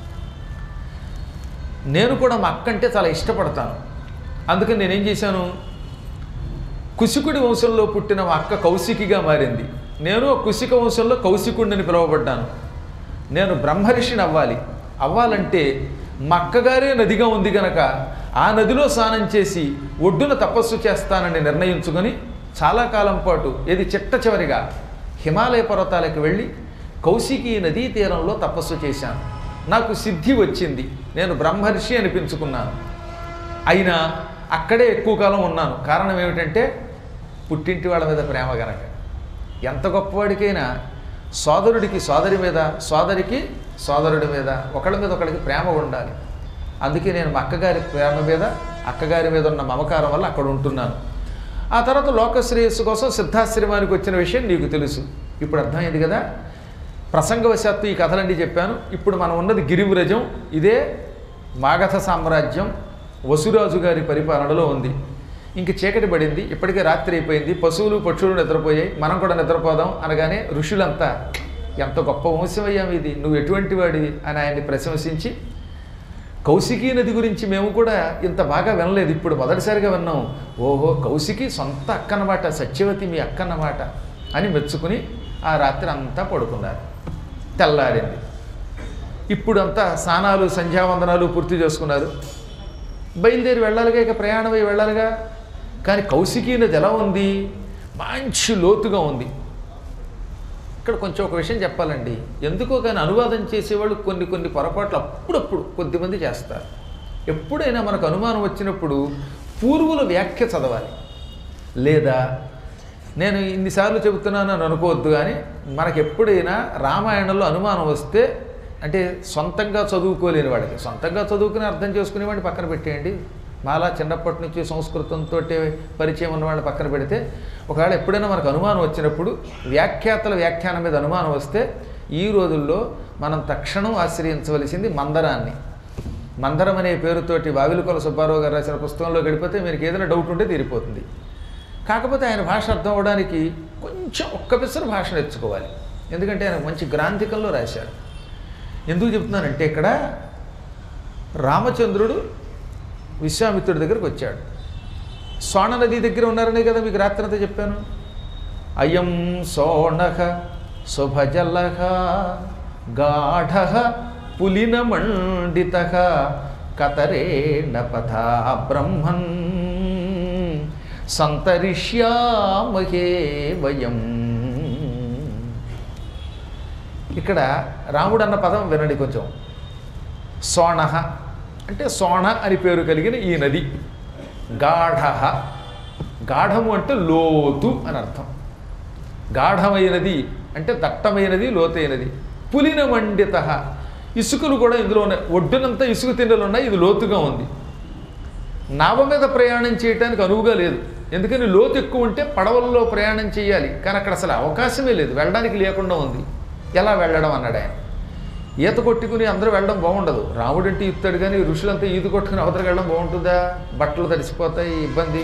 నేను కూడా మా అక్క అంటే చాలా ఇష్టపడతాను అందుకని నేనేం చేశాను కుశికుడి వంశంలో పుట్టిన మా అక్క కౌశికిగా మారింది నేను కుశిక వంశంలో కౌశికుడిని పిలువబడ్డాను నేను బ్రహ్మర్షిని అవ్వాలి అవ్వాలంటే మా అక్కగారే నదిగా ఉంది గనక ఆ నదిలో స్నానం చేసి ఒడ్డున తపస్సు చేస్తానని నిర్ణయించుకొని చాలా కాలం పాటు ఇది చిట్ట చివరిగా హిమాలయ పర్వతాలకు వెళ్ళి కౌశికీ నదీ తీరంలో తపస్సు చేశాను నాకు సిద్ధి వచ్చింది నేను బ్రహ్మర్షి అనిపించుకున్నాను అయినా అక్కడే ఎక్కువ కాలం ఉన్నాను కారణం ఏమిటంటే పుట్టింటి వాళ్ళ మీద ప్రేమ గనక ఎంత గొప్పవాడికైనా సోదరుడికి సోదరి మీద సోదరికి సోదరుడి మీద ఒకళ్ళ మీద ఒకళ్ళకి ప్రేమ ఉండాలి అందుకే నేను మా అక్కగారి ప్రేమ మీద అక్కగారి మీద ఉన్న మమకారం వల్ల అక్కడ ఉంటున్నాను ఆ తర్వాత లోకశ్రేయస్సు కోసం సిద్ధాశ్రమానికి వచ్చిన విషయం నీకు తెలుసు ఇప్పుడు అర్థమైంది కదా ప్రసంగవశాత్తు ఈ కథలన్నీ చెప్పాను ఇప్పుడు మనం ఉన్నది గిరివ్రజం ఇదే మాగధ సామ్రాజ్యం వసురాజు గారి పరిపాలనలో ఉంది ఇంక చీకటి పడింది ఇప్పటికే రాత్రి అయిపోయింది పశువులు పక్షులు నిద్రపోయాయి మనం కూడా నిద్రపోదాం అనగానే ఋషులంతా ఎంత గొప్ప వంశమయ్యాం ఇది నువ్వు ఎటువంటి వాడివి అని ఆయన్ని ప్రశంసించి కౌశికీ నది గురించి మేము కూడా ఇంత బాగా వినలేదు ఇప్పుడు మొదటిసారిగా విన్నాం ఓహో కౌశికి సొంత అక్కన్నమాట సత్యవతి మీ అక్కన్నమాట అని మెచ్చుకుని ఆ రాత్రి అంతా పడుకున్నారు తెల్లారింది ఇప్పుడంతా స్నానాలు సంధ్యావందనాలు పూర్తి చేసుకున్నారు బయలుదేరి వెళ్ళాలిగా ఇక ప్రయాణం అయి వెళ్ళాలిగా కానీ కౌశికీ నది ఎలా ఉంది మంచి లోతుగా ఉంది ఇక్కడ కొంచెం ఒక విషయం చెప్పాలండి ఎందుకో కానీ అనువాదం చేసేవాళ్ళు కొన్ని కొన్ని పొరపాట్లు అప్పుడప్పుడు కొద్దిమంది చేస్తారు ఎప్పుడైనా మనకు అనుమానం వచ్చినప్పుడు పూర్వుల వ్యాఖ్య చదవాలి లేదా నేను ఇన్నిసార్లు చెబుతున్నాను అని అనుకోవద్దు కానీ మనకు ఎప్పుడైనా రామాయణంలో అనుమానం వస్తే అంటే సొంతంగా చదువుకోలేని వాడికి సొంతంగా చదువుకుని అర్థం చేసుకునేవాడిని పక్కన పెట్టేయండి మాలా చిన్నప్పటి నుంచి సంస్కృతంతో పరిచయం ఉన్నవాడిని పక్కన పెడితే ఒకవేళ ఎప్పుడైనా మనకు అనుమానం వచ్చినప్పుడు వ్యాఖ్యాతల వ్యాఖ్యానం మీద అనుమానం వస్తే ఈ రోజుల్లో మనం తక్షణం ఆశ్రయించవలసింది మందరాన్ని మందరం అనే పేరుతోటి వావిలుకొల సుబ్బారావు గారు రాసిన పుస్తకంలో గడిపితే మీకు ఏదైనా డౌట్ ఉంటే తీరిపోతుంది కాకపోతే ఆయన భాష అర్థం అవడానికి కొంచెం ఒక్క పిసరు భాష నేర్చుకోవాలి ఎందుకంటే ఆయన మంచి గ్రాంథికంలో రాశారు ఎందుకు చెప్తున్నానంటే ఇక్కడ రామచంద్రుడు విశ్వామిత్రుడి దగ్గరికి వచ్చాడు సోణ నది దగ్గర ఉన్నారనే కదా మీకు రాత్రంతా చెప్పాను అయం సోణః శుభజలః గాఢ పులినమండిత కతరేణ పథా బ్రహ్మన్ సంతరిష్యామహే వయం ఇక్కడ రాముడు అన్న పదం వినండి కొంచెం సోణ అంటే సోణ అని పేరు కలిగిన ఈ నది గాఢ గాఢము అంటే లోతు అని అర్థం గాఢమైనది అంటే దట్టమైనది లోతైనది పులిన మండిత ఇసుకలు కూడా ఇందులో ఉన్నాయి ఒడ్డునంతా ఇసుక తిండలు ఉన్నాయి ఇది లోతుగా ఉంది నావ మీద ప్రయాణం చేయడానికి అనువుగా లేదు ఎందుకని లోతు ఎక్కువ ఉంటే పడవల్లో ప్రయాణం చేయాలి కానీ అక్కడ అసలు అవకాశమే లేదు వెళ్ళడానికి లేకుండా ఉంది ఎలా వెళ్ళడం అన్నాడు ఆయన ఈత కొట్టుకుని అందరూ వెళ్ళడం బాగుండదు రాముడు అంటే ఇస్తాడు కానీ ఋషులంతా ఈత కొట్టుకుని అవతలకి వెళ్ళడం బాగుంటుందా బట్టలు తడిసిపోతాయి ఇబ్బంది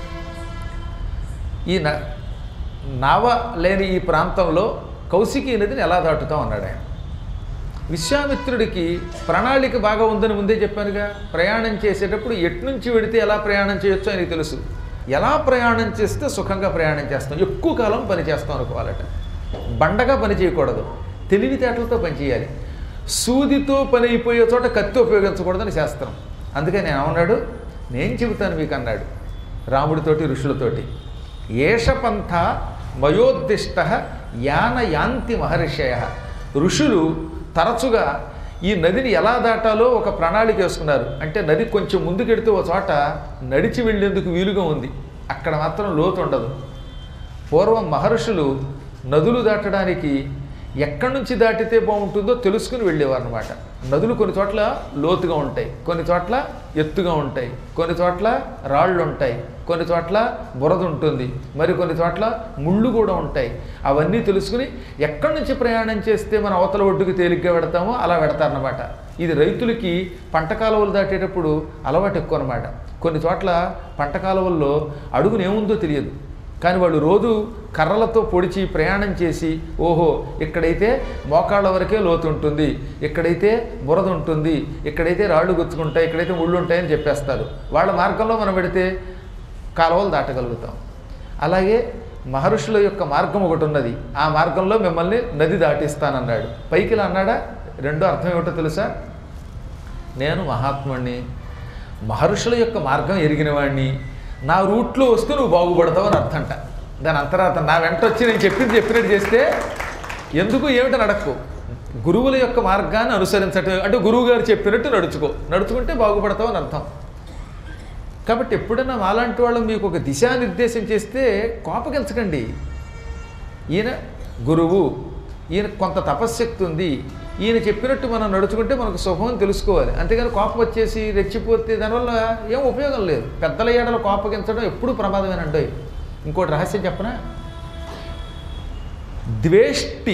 ఈ న- నావ లేని ఈ ప్రాంతంలో కౌశికీ నదిని ఎలా దాటుతాం అన్నాడు ఆయన విశ్వామిత్రుడికి ప్రణాళిక బాగా ఉందని ముందే చెప్పానుగా ప్రయాణం చేసేటప్పుడు ఎట్నుంచి వెడితే ఎలా ప్రయాణం చేయొచ్చో ఆయనకి తెలుసు ఎలా ప్రయాణం చేస్తే సుఖంగా ప్రయాణం చేస్తాం ఎక్కువ కాలం పని చేస్తాం అనుకోవాలట బండగా పని చేయకూడదు తెలివితేటలతో పని చేయాలి సూదితో పని అయిపోయే చోట కత్తి ఉపయోగించకూడదని శాస్త్రం అందుకే నేను ఏమన్నాడు నేను చెబుతాను మీకు అన్నాడు రాముడితోటి ఋషులతోటి ఏషపంథ మయోద్దిష్ట యాన యాంతి మహర్షయ ఋషులు తరచుగా ఈ నదిని ఎలా దాటాలో ఒక ప్రణాళిక వేసుకున్నారు అంటే నది కొంచెం ముందుకెడితే ఒక చోట నడిచి వెళ్ళేందుకు వీలుగా ఉంది అక్కడ మాత్రం లోతు ఉండదు పూర్వం మహర్షులు నదులు దాటడానికి ఎక్కడి నుంచి దాటితే బాగుంటుందో తెలుసుకుని వెళ్ళేవారు అనమాట నదులు కొన్ని చోట్ల లోతుగా ఉంటాయి కొన్ని చోట్ల ఎత్తుగా ఉంటాయి కొన్ని చోట్ల రాళ్ళు ఉంటాయి కొన్ని చోట్ల బురద ఉంటుంది మరి కొన్ని చోట్ల ముళ్ళు కూడా ఉంటాయి అవన్నీ తెలుసుకుని ఎక్కడి నుంచి ప్రయాణం చేస్తే మనం అవతల ఒడ్డుకు తేలిగ్గా పెడతామో అలా పెడతారనమాట ఇది రైతులకి పంట కాలువలు దాటేటప్పుడు అలవాటు ఎక్కువ అనమాట కొన్ని చోట్ల పంట కాలువల్లో అడుగున ఏముందో తెలియదు కానీ వాళ్ళు రోజు కర్రలతో పొడిచి ప్రయాణం చేసి ఓహో ఇక్కడైతే మోకాళ్ళ వరకే లోతు ఉంటుంది ఇక్కడైతే బురద ఉంటుంది ఇక్కడైతే రాళ్ళు గుచ్చుకుంటాయి ఇక్కడైతే ముళ్ళు ఉంటాయని చెప్పేస్తారు వాళ్ళ మార్గంలో మనం పెడితే కాలువలు దాటగలుగుతాం అలాగే మహర్షుల యొక్క మార్గం ఒకటి ఉన్నది ఆ మార్గంలో మిమ్మల్ని నది దాటిస్తానన్నాడు పైకి ఇలా అన్నాడా రెండో అర్థం ఏమిటో తెలుసా నేను మహాత్ముడిని మహర్షుల యొక్క మార్గం ఎరిగిన వాడిని నా రూట్లో వస్తే నువ్వు బాగుపడతావు అని అర్థంట దాని అంతరార్థం నా వెంట వచ్చి నేను చెప్పింది చెప్పినట్టు చేస్తే ఎందుకు ఏమిటని అడక్కు గురువుల యొక్క మార్గాన్ని అనుసరించటం అంటే గురువు గారు చెప్పినట్టు నడుచుకో నడుచుకుంటే బాగుపడతావు అని అర్థం కాబట్టి ఎప్పుడైనా మాలాంటి వాళ్ళు మీకు ఒక దిశానిర్దేశం చేస్తే కోపగించకండి ఈయన గురువు ఈయన కొంత తపశ్శక్తి ఉంది ఈయన చెప్పినట్టు మనం నడుచుకుంటే మనకు సుఖం అని తెలుసుకోవాలి అంతేగాని కోపం వచ్చేసి రెచ్చిపోతే దానివల్ల ఏం ఉపయోగం లేదు పెద్దల ఏడల కోపగించడం ఎప్పుడూ ప్రమాదమేనండి ఇంకోటి రహస్యం చెప్పనా ద్వేష్టి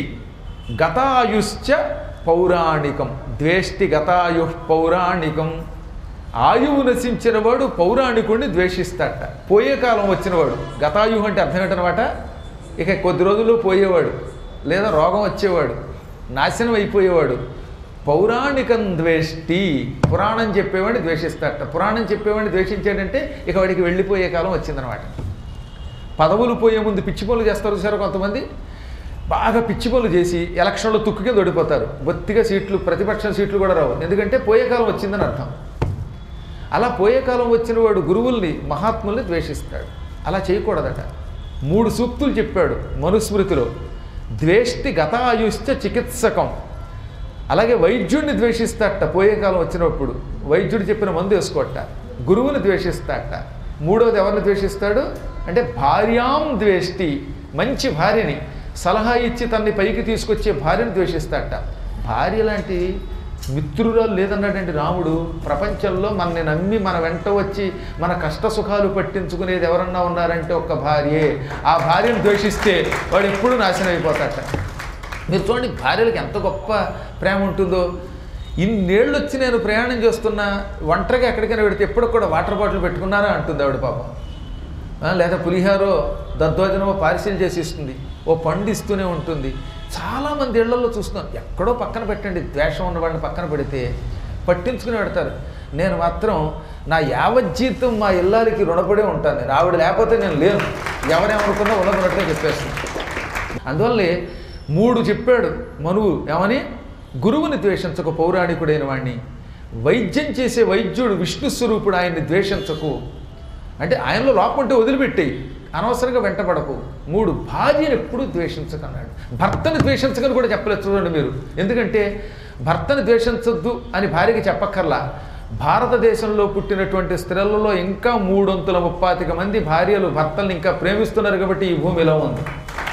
గతాయుశ్చ పౌరాణికం ద్వేష్టి గతాయు పౌరాణికం ఆయువు నశించిన వాడు పౌరాణికుడిని ద్వేషిస్తాట పోయే కాలం వచ్చినవాడు గతాయు అంటే అర్థం ఏంటనమాట ఇక కొద్ది రోజుల్లో పోయేవాడు లేదా రోగం వచ్చేవాడు నాశనం అయిపోయేవాడు పౌరాణికం ద్వేష్టి పురాణం చెప్పేవాడిని ద్వేషిస్తాట పురాణం చెప్పేవాడిని ద్వేషించాడంటే ఇక వాడికి వెళ్ళిపోయే కాలం వచ్చిందనమాట పదవులు పోయే ముందు పిచ్చి పనులు చేస్తారు చూసారు కొంతమంది బాగా పిచ్చి పనులు చేసి ఎలక్షన్లో తుక్కుకే దొడిపోతారు బొత్తిగా సీట్లు ప్రతిపక్ష సీట్లు కూడా రావు ఎందుకంటే పోయే కాలం వచ్చిందని అర్థం అలా పోయే కాలం వచ్చిన వాడు గురువుల్ని మహాత్ముల్ని ద్వేషిస్తాడు అలా చేయకూడదట మూడు సూక్తులు చెప్పాడు మనుస్మృతిలో ద్వేష్టి గతాయుశ్చ చికిత్సకం అలాగే వైద్యుడిని ద్వేషిస్తాట పోయే కాలం వచ్చినప్పుడు వైద్యుడు చెప్పిన మందు వేసుకోట గురువుని ద్వేషిస్తాట మూడోది ఎవరిని ద్వేషిస్తాడు అంటే భార్యాం ద్వేష్టి మంచి భార్యని సలహా ఇచ్చి తన్ని పైకి తీసుకొచ్చే భార్యను ద్వేషిస్తాట భార్య లాంటి మిత్రురాలు లేదన్నాడండి రాముడు ప్రపంచంలో మనని నమ్మి మన వెంట వచ్చి మన కష్ట సుఖాలు పట్టించుకునేది ఎవరన్నా ఉన్నారంటే ఒక్క భార్యే ఆ భార్యను ద్వేషిస్తే వాడు ఎప్పుడూ నాశనం అయిపోతాట మీరు చూడండి భార్యలకు ఎంత గొప్ప ప్రేమ ఉంటుందో ఇన్నేళ్ళు వచ్చి నేను ప్రయాణం చేస్తున్నా ఒంటరిగా ఎక్కడికైనా పెడితే ఎప్పుడు కూడా వాటర్ బాటిల్ పెట్టుకున్నారా అంటుంది ఆవిడ పాపం ఆ, లేదా పులిహారో దద్దోజనమో పార్సిల్ చేసి ఇస్తుంది ఓ పండు ఇస్తూనే ఉంటుంది చాలామంది ఇళ్లలో చూస్తున్నాం ఎక్కడో పక్కన పెట్టండి ద్వేషం ఉన్న వాళ్ళని పక్కన పెడితే పట్టించుకుని పెడతారు నేను మాత్రం నా యావజ్జీతం మా ఇల్లాలకి రుణపడే ఉంటాను నేను ఆవిడ లేకపోతే నేను లేను ఎవరేమనుకున్నా ఉన్నట్టుగా చెప్పేస్తుంది అందువల్లే మూడు చెప్పాడు మనువు ఏమని గురువుని ద్వేషించకు పౌరాణికుడైన వాణ్ణి వైద్యం చేసే వైద్యుడు విష్ణు స్వరూపుడు ఆయన్ని ద్వేషించకు అంటే ఆయనలో లోపం ఉంటే వదిలిపెట్టేయి అనవసరంగా వెంటపడకు మూడు భార్యను ఎప్పుడూ ద్వేషించకన్నాడు భర్తను ద్వేషించకని కూడా చెప్పలేదు చూడండి మీరు ఎందుకంటే భర్తను ద్వేషించొద్దు అని భార్యకి చెప్పక్కర్లా భారతదేశంలో పుట్టినటువంటి స్త్రీలలో ఇంకా మూడొంతుల ముప్పాతిక మంది భార్యలు భర్తల్ని ఇంకా ప్రేమిస్తున్నారు కాబట్టి ఈ భూమి ఇలా ఉంది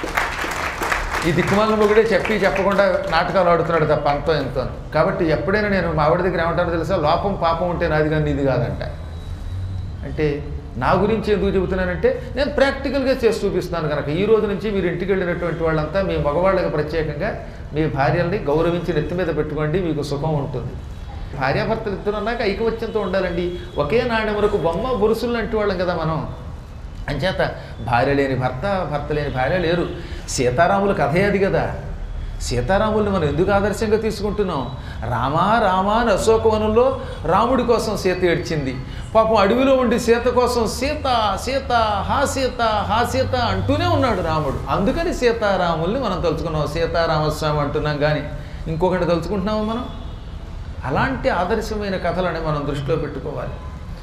ఈ దిక్కుమాల మొగుడే చెప్పి చెప్పకుండా నాటకాలు ఆడుతున్నాడు తప్ప అంతో ఎంతో కాబట్టి ఎప్పుడైనా నేను మా ఆవిడ దగ్గర ఏమంటానో తెలుసా లోపం పాపం ఉంటే నాది కానీ ఇది కాదంట అంటే నా గురించి ఎందుకు చెబుతున్నానంటే నేను ప్రాక్టికల్గా చేసి చూపిస్తున్నాను కనుక ఈ రోజు నుంచి మీరు ఇంటికి వెళ్ళినటువంటి వాళ్ళంతా మీ మగవాళ్ళకి ప్రత్యేకంగా మీ భార్యల్ని గౌరవించి నెత్తి మీద పెట్టుకోండి మీకు సుఖం ఉంటుంది భార్యాభర్తలు ఇద్దరు అన్నాక ఐకమత్యంతో ఉండాలండి ఒకే నాణ్యములకు బొమ్మ బురుసులు లాంటి వాళ్ళం కదా మనం అంచేత భార్య లేని భర్త భర్త లేని భార్య లేరు సీతారాముల కథే అది కదా సీతారాముల్ని మనం ఎందుకు ఆదర్శంగా తీసుకుంటున్నాం రామా రామా అని అశోకవనంలో రాముడి కోసం సీత ఏడ్చింది పాపం అడవిలో ఉండి సీత కోసం సీత సీత హా సీత హా సీత అంటూనే ఉన్నాడు రాముడు అందుకని సీతారాముల్ని మనం తలుచుకున్నాం సీతారామస్వామి అంటున్నాం కానీ ఇంకొకటి తలుచుకుంటున్నామా మనం అలాంటి ఆదర్శమైన కథలని మనం దృష్టిలో పెట్టుకోవాలి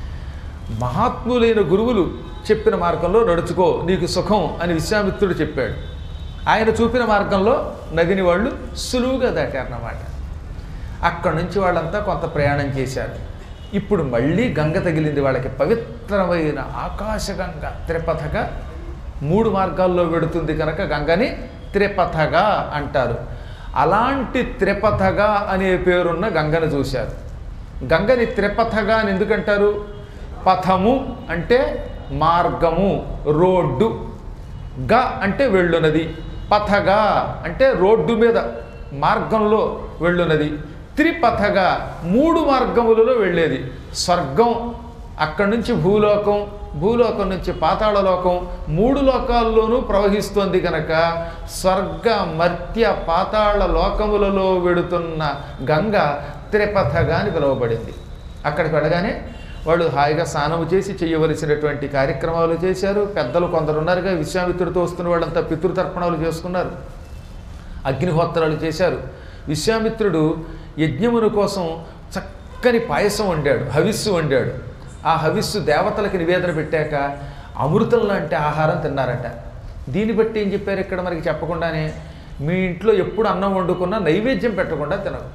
మహాత్ములైన గురువులు చెప్పిన మార్గంలో నడుచుకో నీకు సుఖం అని విశ్వామిత్రుడు చెప్పాడు ఆయన చూపిన మార్గంలో నదిని వాళ్ళు సులువుగా దాటారన్నమాట అక్కడి నుంచి వాళ్ళంతా కొంత ప్రయాణం చేశారు ఇప్పుడు మళ్ళీ గంగ తగిలింది వాళ్ళకి పవిత్రమైన ఆకాశగంగ త్రిపథగా మూడు మార్గాల్లో వెడుతుంది కనుక గంగని త్రిపథగా అంటారు అలాంటి త్రిపథగా అనే పేరున్న గంగను చూశారు గంగని త్రిపథగా అని ఎందుకంటారు పథము అంటే మార్గము రోడ్డు గ అంటే వెళ్ళునది పథగా అంటే రోడ్డు మీద మార్గంలో వెళ్ళునది త్రిపథగా మూడు మార్గములలో వెళ్ళేది స్వర్గం అక్కడి నుంచి భూలోకం భూలోకం నుంచి పాతాళలోకం మూడు లోకాల్లోనూ ప్రవహిస్తోంది కనుక స్వర్గ మర్త్య పాతాళ లోకములలో వెడుతున్న గంగ త్రిపథగా అని పిలువబడింది అక్కడికి వెళ్ళగానే వాళ్ళు హాయిగా స్నానము చేసి చేయవలసినటువంటి కార్యక్రమాలు చేశారు పెద్దలు కొందరు ఉన్నారుగా విశ్వామిత్రుడితో వస్తున్న వాళ్ళంతా పితృతర్పణాలు చేసుకున్నారు అగ్నిహోత్రాలు చేశారు విశ్వామిత్రుడు యజ్ఞమును కోసం చక్కని పాయసం వండాడు హవిస్సు వండాడు ఆ హవిస్సు దేవతలకు నివేదన పెట్టాక అమృతం లాంటి ఆహారం తిన్నారట దీన్ని బట్టి ఏం చెప్పారు ఇక్కడ మనకి చెప్పకుండానే మీ ఇంట్లో ఎప్పుడు అన్నం వండుకున్నా నైవేద్యం పెట్టకుండా తినకు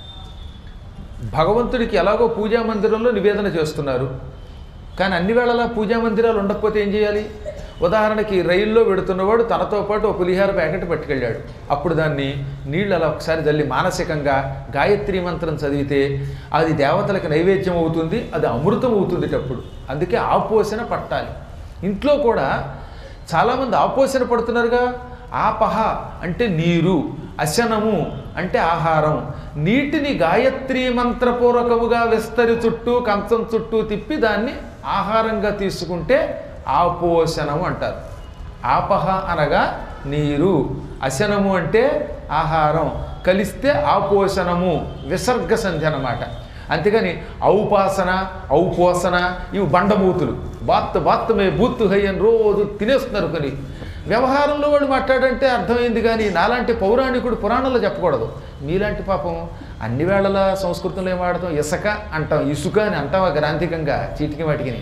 భగవంతుడికి ఎలాగో పూజా మందిరంలో నివేదన చేస్తున్నారు కానీ అన్ని వేళలా పూజా మందిరాలు ఉండకపోతే ఏం చేయాలి ఉదాహరణకి రైల్లో వెడుతున్నవాడు తనతో పాటు ఒక పులిహార ప్యాకెట్ పట్టుకెళ్ళాడు అప్పుడు దాన్ని నీళ్ళు అలా ఒకసారి జల్లి మానసికంగా గాయత్రి మంత్రం చదివితే అది దేవతలకు నైవేద్యం అవుతుంది అది అమృతం అవుతుంది అప్పుడు అందుకే ఆపోసన పట్టాలి ఇంట్లో కూడా చాలామంది ఆపోసన పడుతున్నారుగా ఆపహ అంటే నీరు అశనము అంటే ఆహారం నీటిని గాయత్రి మంత్రపూర్వకముగా విస్తరి చుట్టూ కంచం చుట్టూ తిప్పి దాన్ని ఆహారంగా తీసుకుంటే ఆపోషణము అంటారు ఆపహ అనగా నీరు అశనము అంటే ఆహారం కలిస్తే ఆపోషణము విసర్గ సంధి అన్నమాట అంతేగాని ఔపాసన ఔపోసన ఇవి బండమూతులు బాత్ బాత్ మే బూత్ హై అని రోజు తినేస్తున్నారు కొని వ్యవహారంలో వాళ్ళు మాట్లాడంటే అర్థమైంది కానీ నాలాంటి పౌరాణికుడు పురాణంలో చెప్పకూడదు మీలాంటి పాపం అన్ని వేళల సంస్కృతంలో ఏం వాడతాం ఇసక అంటాం ఇసుక అని అంటాం గ్రాంధికంగా చీటికి వాటికి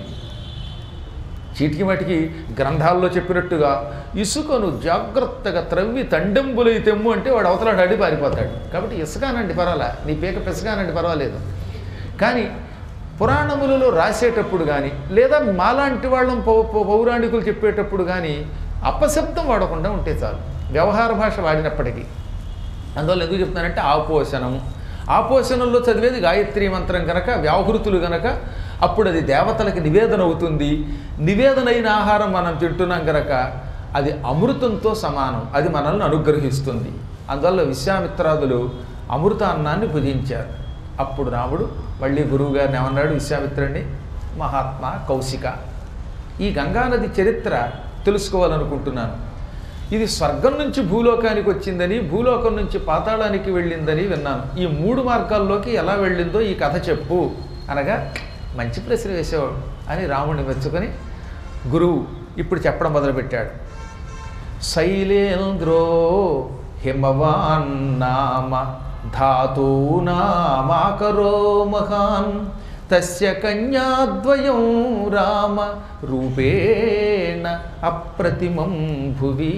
చీటికి వాటికి గ్రంథాల్లో చెప్పినట్టుగా ఇసుకను జాగ్రత్తగా త్రవ్వి తండెంబులై తెమ్ము అంటే వాడు అవతలాడు అడి పారిపోతాడు కాబట్టి ఇసుకానండి పర్వాలా నీ పీక పిసకానండి పర్వాలేదు కానీ పురాణములలో రాసేటప్పుడు కానీ లేదా మాలాంటి వాళ్ళం పౌ- పౌ- పౌరాణికులు చెప్పేటప్పుడు కానీ అపశబ్దం వాడకుండా ఉంటే చాలు వ్యవహార భాష వాడినప్పటికీ అందువల్ల ఎందుకు చెప్తున్నానంటే ఆపోషణము ఆపోషణంలో చదివేది గాయత్రి మంత్రం కనుక వ్యాహృతులు గనక అప్పుడు అది దేవతలకి నివేదన అవుతుంది నివేదన అయిన ఆహారం మనం తింటున్నాం గనక అది అమృతంతో సమానం అది మనల్ని అనుగ్రహిస్తుంది అందువల్ల విశ్వామిత్రాదులు అమృత అన్నాన్ని భుజించారు అప్పుడు రాముడు మళ్ళీ గురువు గారిని ఏమన్నాడు విశ్వామిత్రుడిని మహాత్మా కౌశిక ఈ గంగానది చరిత్ర తెలుసుకోవాలనుకుంటున్నాను ఇది స్వర్గం నుంచి భూలోకానికి వచ్చిందని భూలోకం నుంచి పాతాళానికి వెళ్ళిందని విన్నాను ఈ మూడు మార్గాల్లోకి ఎలా వెళ్ళిందో ఈ కథ చెప్పు అనగా మంచి ప్రశ్న వేసేవాడు అని రాముడిని మెచ్చుకొని గురువు ఇప్పుడు చెప్పడం మొదలుపెట్టాడు శైలేంద్రో హిమవాన్ నామ ధాతూనామాకరో మహాన్ తస్య కన్యాద్వయం రామ రూపేణ అప్రతిమం భువి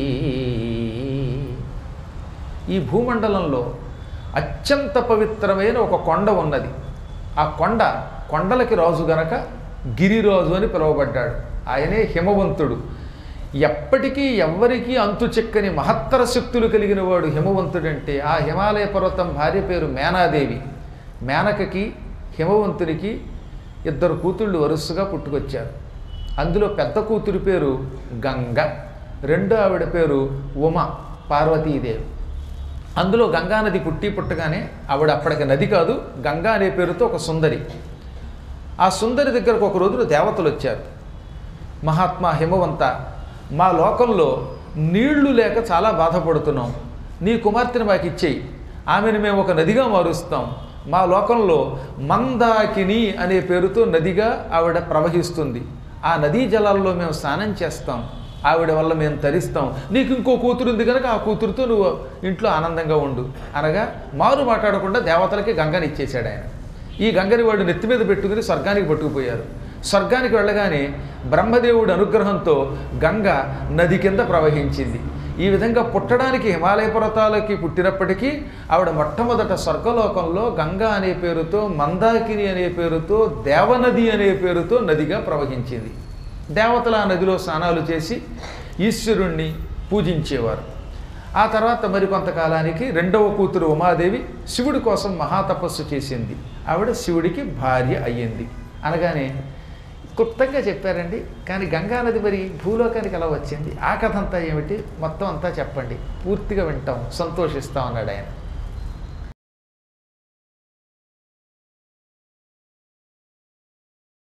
ఈ భూమండలంలో అత్యంత పవిత్రమైన ఒక కొండ ఉన్నది ఆ కొండ కొండలకి రాజు గనక గిరిరాజు అని పిలువబడ్డాడు ఆయనే హిమవంతుడు ఎప్పటికీ ఎవ్వరికీ అంతు చెక్కని మహత్తర శక్తులు కలిగిన వాడు హిమవంతుడంటే ఆ హిమాలయ పర్వతం భార్య పేరు మేనాదేవి మేనకకి హిమవంతునికి ఇద్దరు కూతుళ్ళు వరుసగా పుట్టుకొచ్చారు అందులో పెద్ద కూతురి పేరు గంగ రెండో ఆవిడ పేరు ఉమ పార్వతీదేవి అందులో గంగానది పుట్టి పుట్టగానే ఆవిడ అప్పటికి నది కాదు గంగా అనే పేరుతో ఒక సుందరి ఆ సుందరి దగ్గరకు ఒక రోజున దేవతలు వచ్చారు మహాత్మా హిమవంత మా లోకంలో నీళ్లు లేక చాలా బాధపడుతున్నాం నీ కుమార్తెను మాకు ఇచ్చేయి ఆమెను మేము ఒక నదిగా మారుస్తాం మా లోకంలో మందాకిని అనే పేరుతో నదిగా ఆవిడ ప్రవహిస్తుంది ఆ నదీ జలాల్లో మేము స్నానం చేస్తాం ఆవిడ వల్ల మేము తరిస్తాం నీకు ఇంకో కూతురు ఉంది కనుక ఆ కూతురుతో నువ్వు ఇంట్లో ఆనందంగా ఉండు అనగా మారు మాట్లాడకుండా దేవతలకి గంగని ఇచ్చేశాడు ఆయన ఈ గంగని వాడు నెత్తి మీద పెట్టుకుని స్వర్గానికి పట్టుకుపోయారు స్వర్గానికి వెళ్ళగానే బ్రహ్మదేవుడి అనుగ్రహంతో గంగ నది కింద ప్రవహించింది ఈ విధంగా పుట్టడానికి హిమాలయ పర్వతాలకి పుట్టినప్పటికీ ఆవిడ మొట్టమొదట స్వర్గలోకంలో గంగా అనే పేరుతో మందాకిని అనే పేరుతో దేవనది అనే పేరుతో నదిగా ప్రవహించింది దేవతలు ఆ నదిలో స్నానాలు చేసి ఈశ్వరుణ్ణి పూజించేవారు ఆ తర్వాత మరి కొంతకాలానికి రెండవ కూతురు ఉమాదేవి శివుడి కోసం మహాతపస్సు చేసింది ఆవిడ శివుడికి భార్య అయ్యింది అనగానే క్లుప్తంగా చెప్పారండి కానీ గంగానది మరి భూలోకానికి ఎలా వచ్చింది ఆ కథ అంతా ఏమిటి మొత్తం అంతా చెప్పండి పూర్తిగా వింటాం సంతోషిస్తాం అన్నాడు ఆయన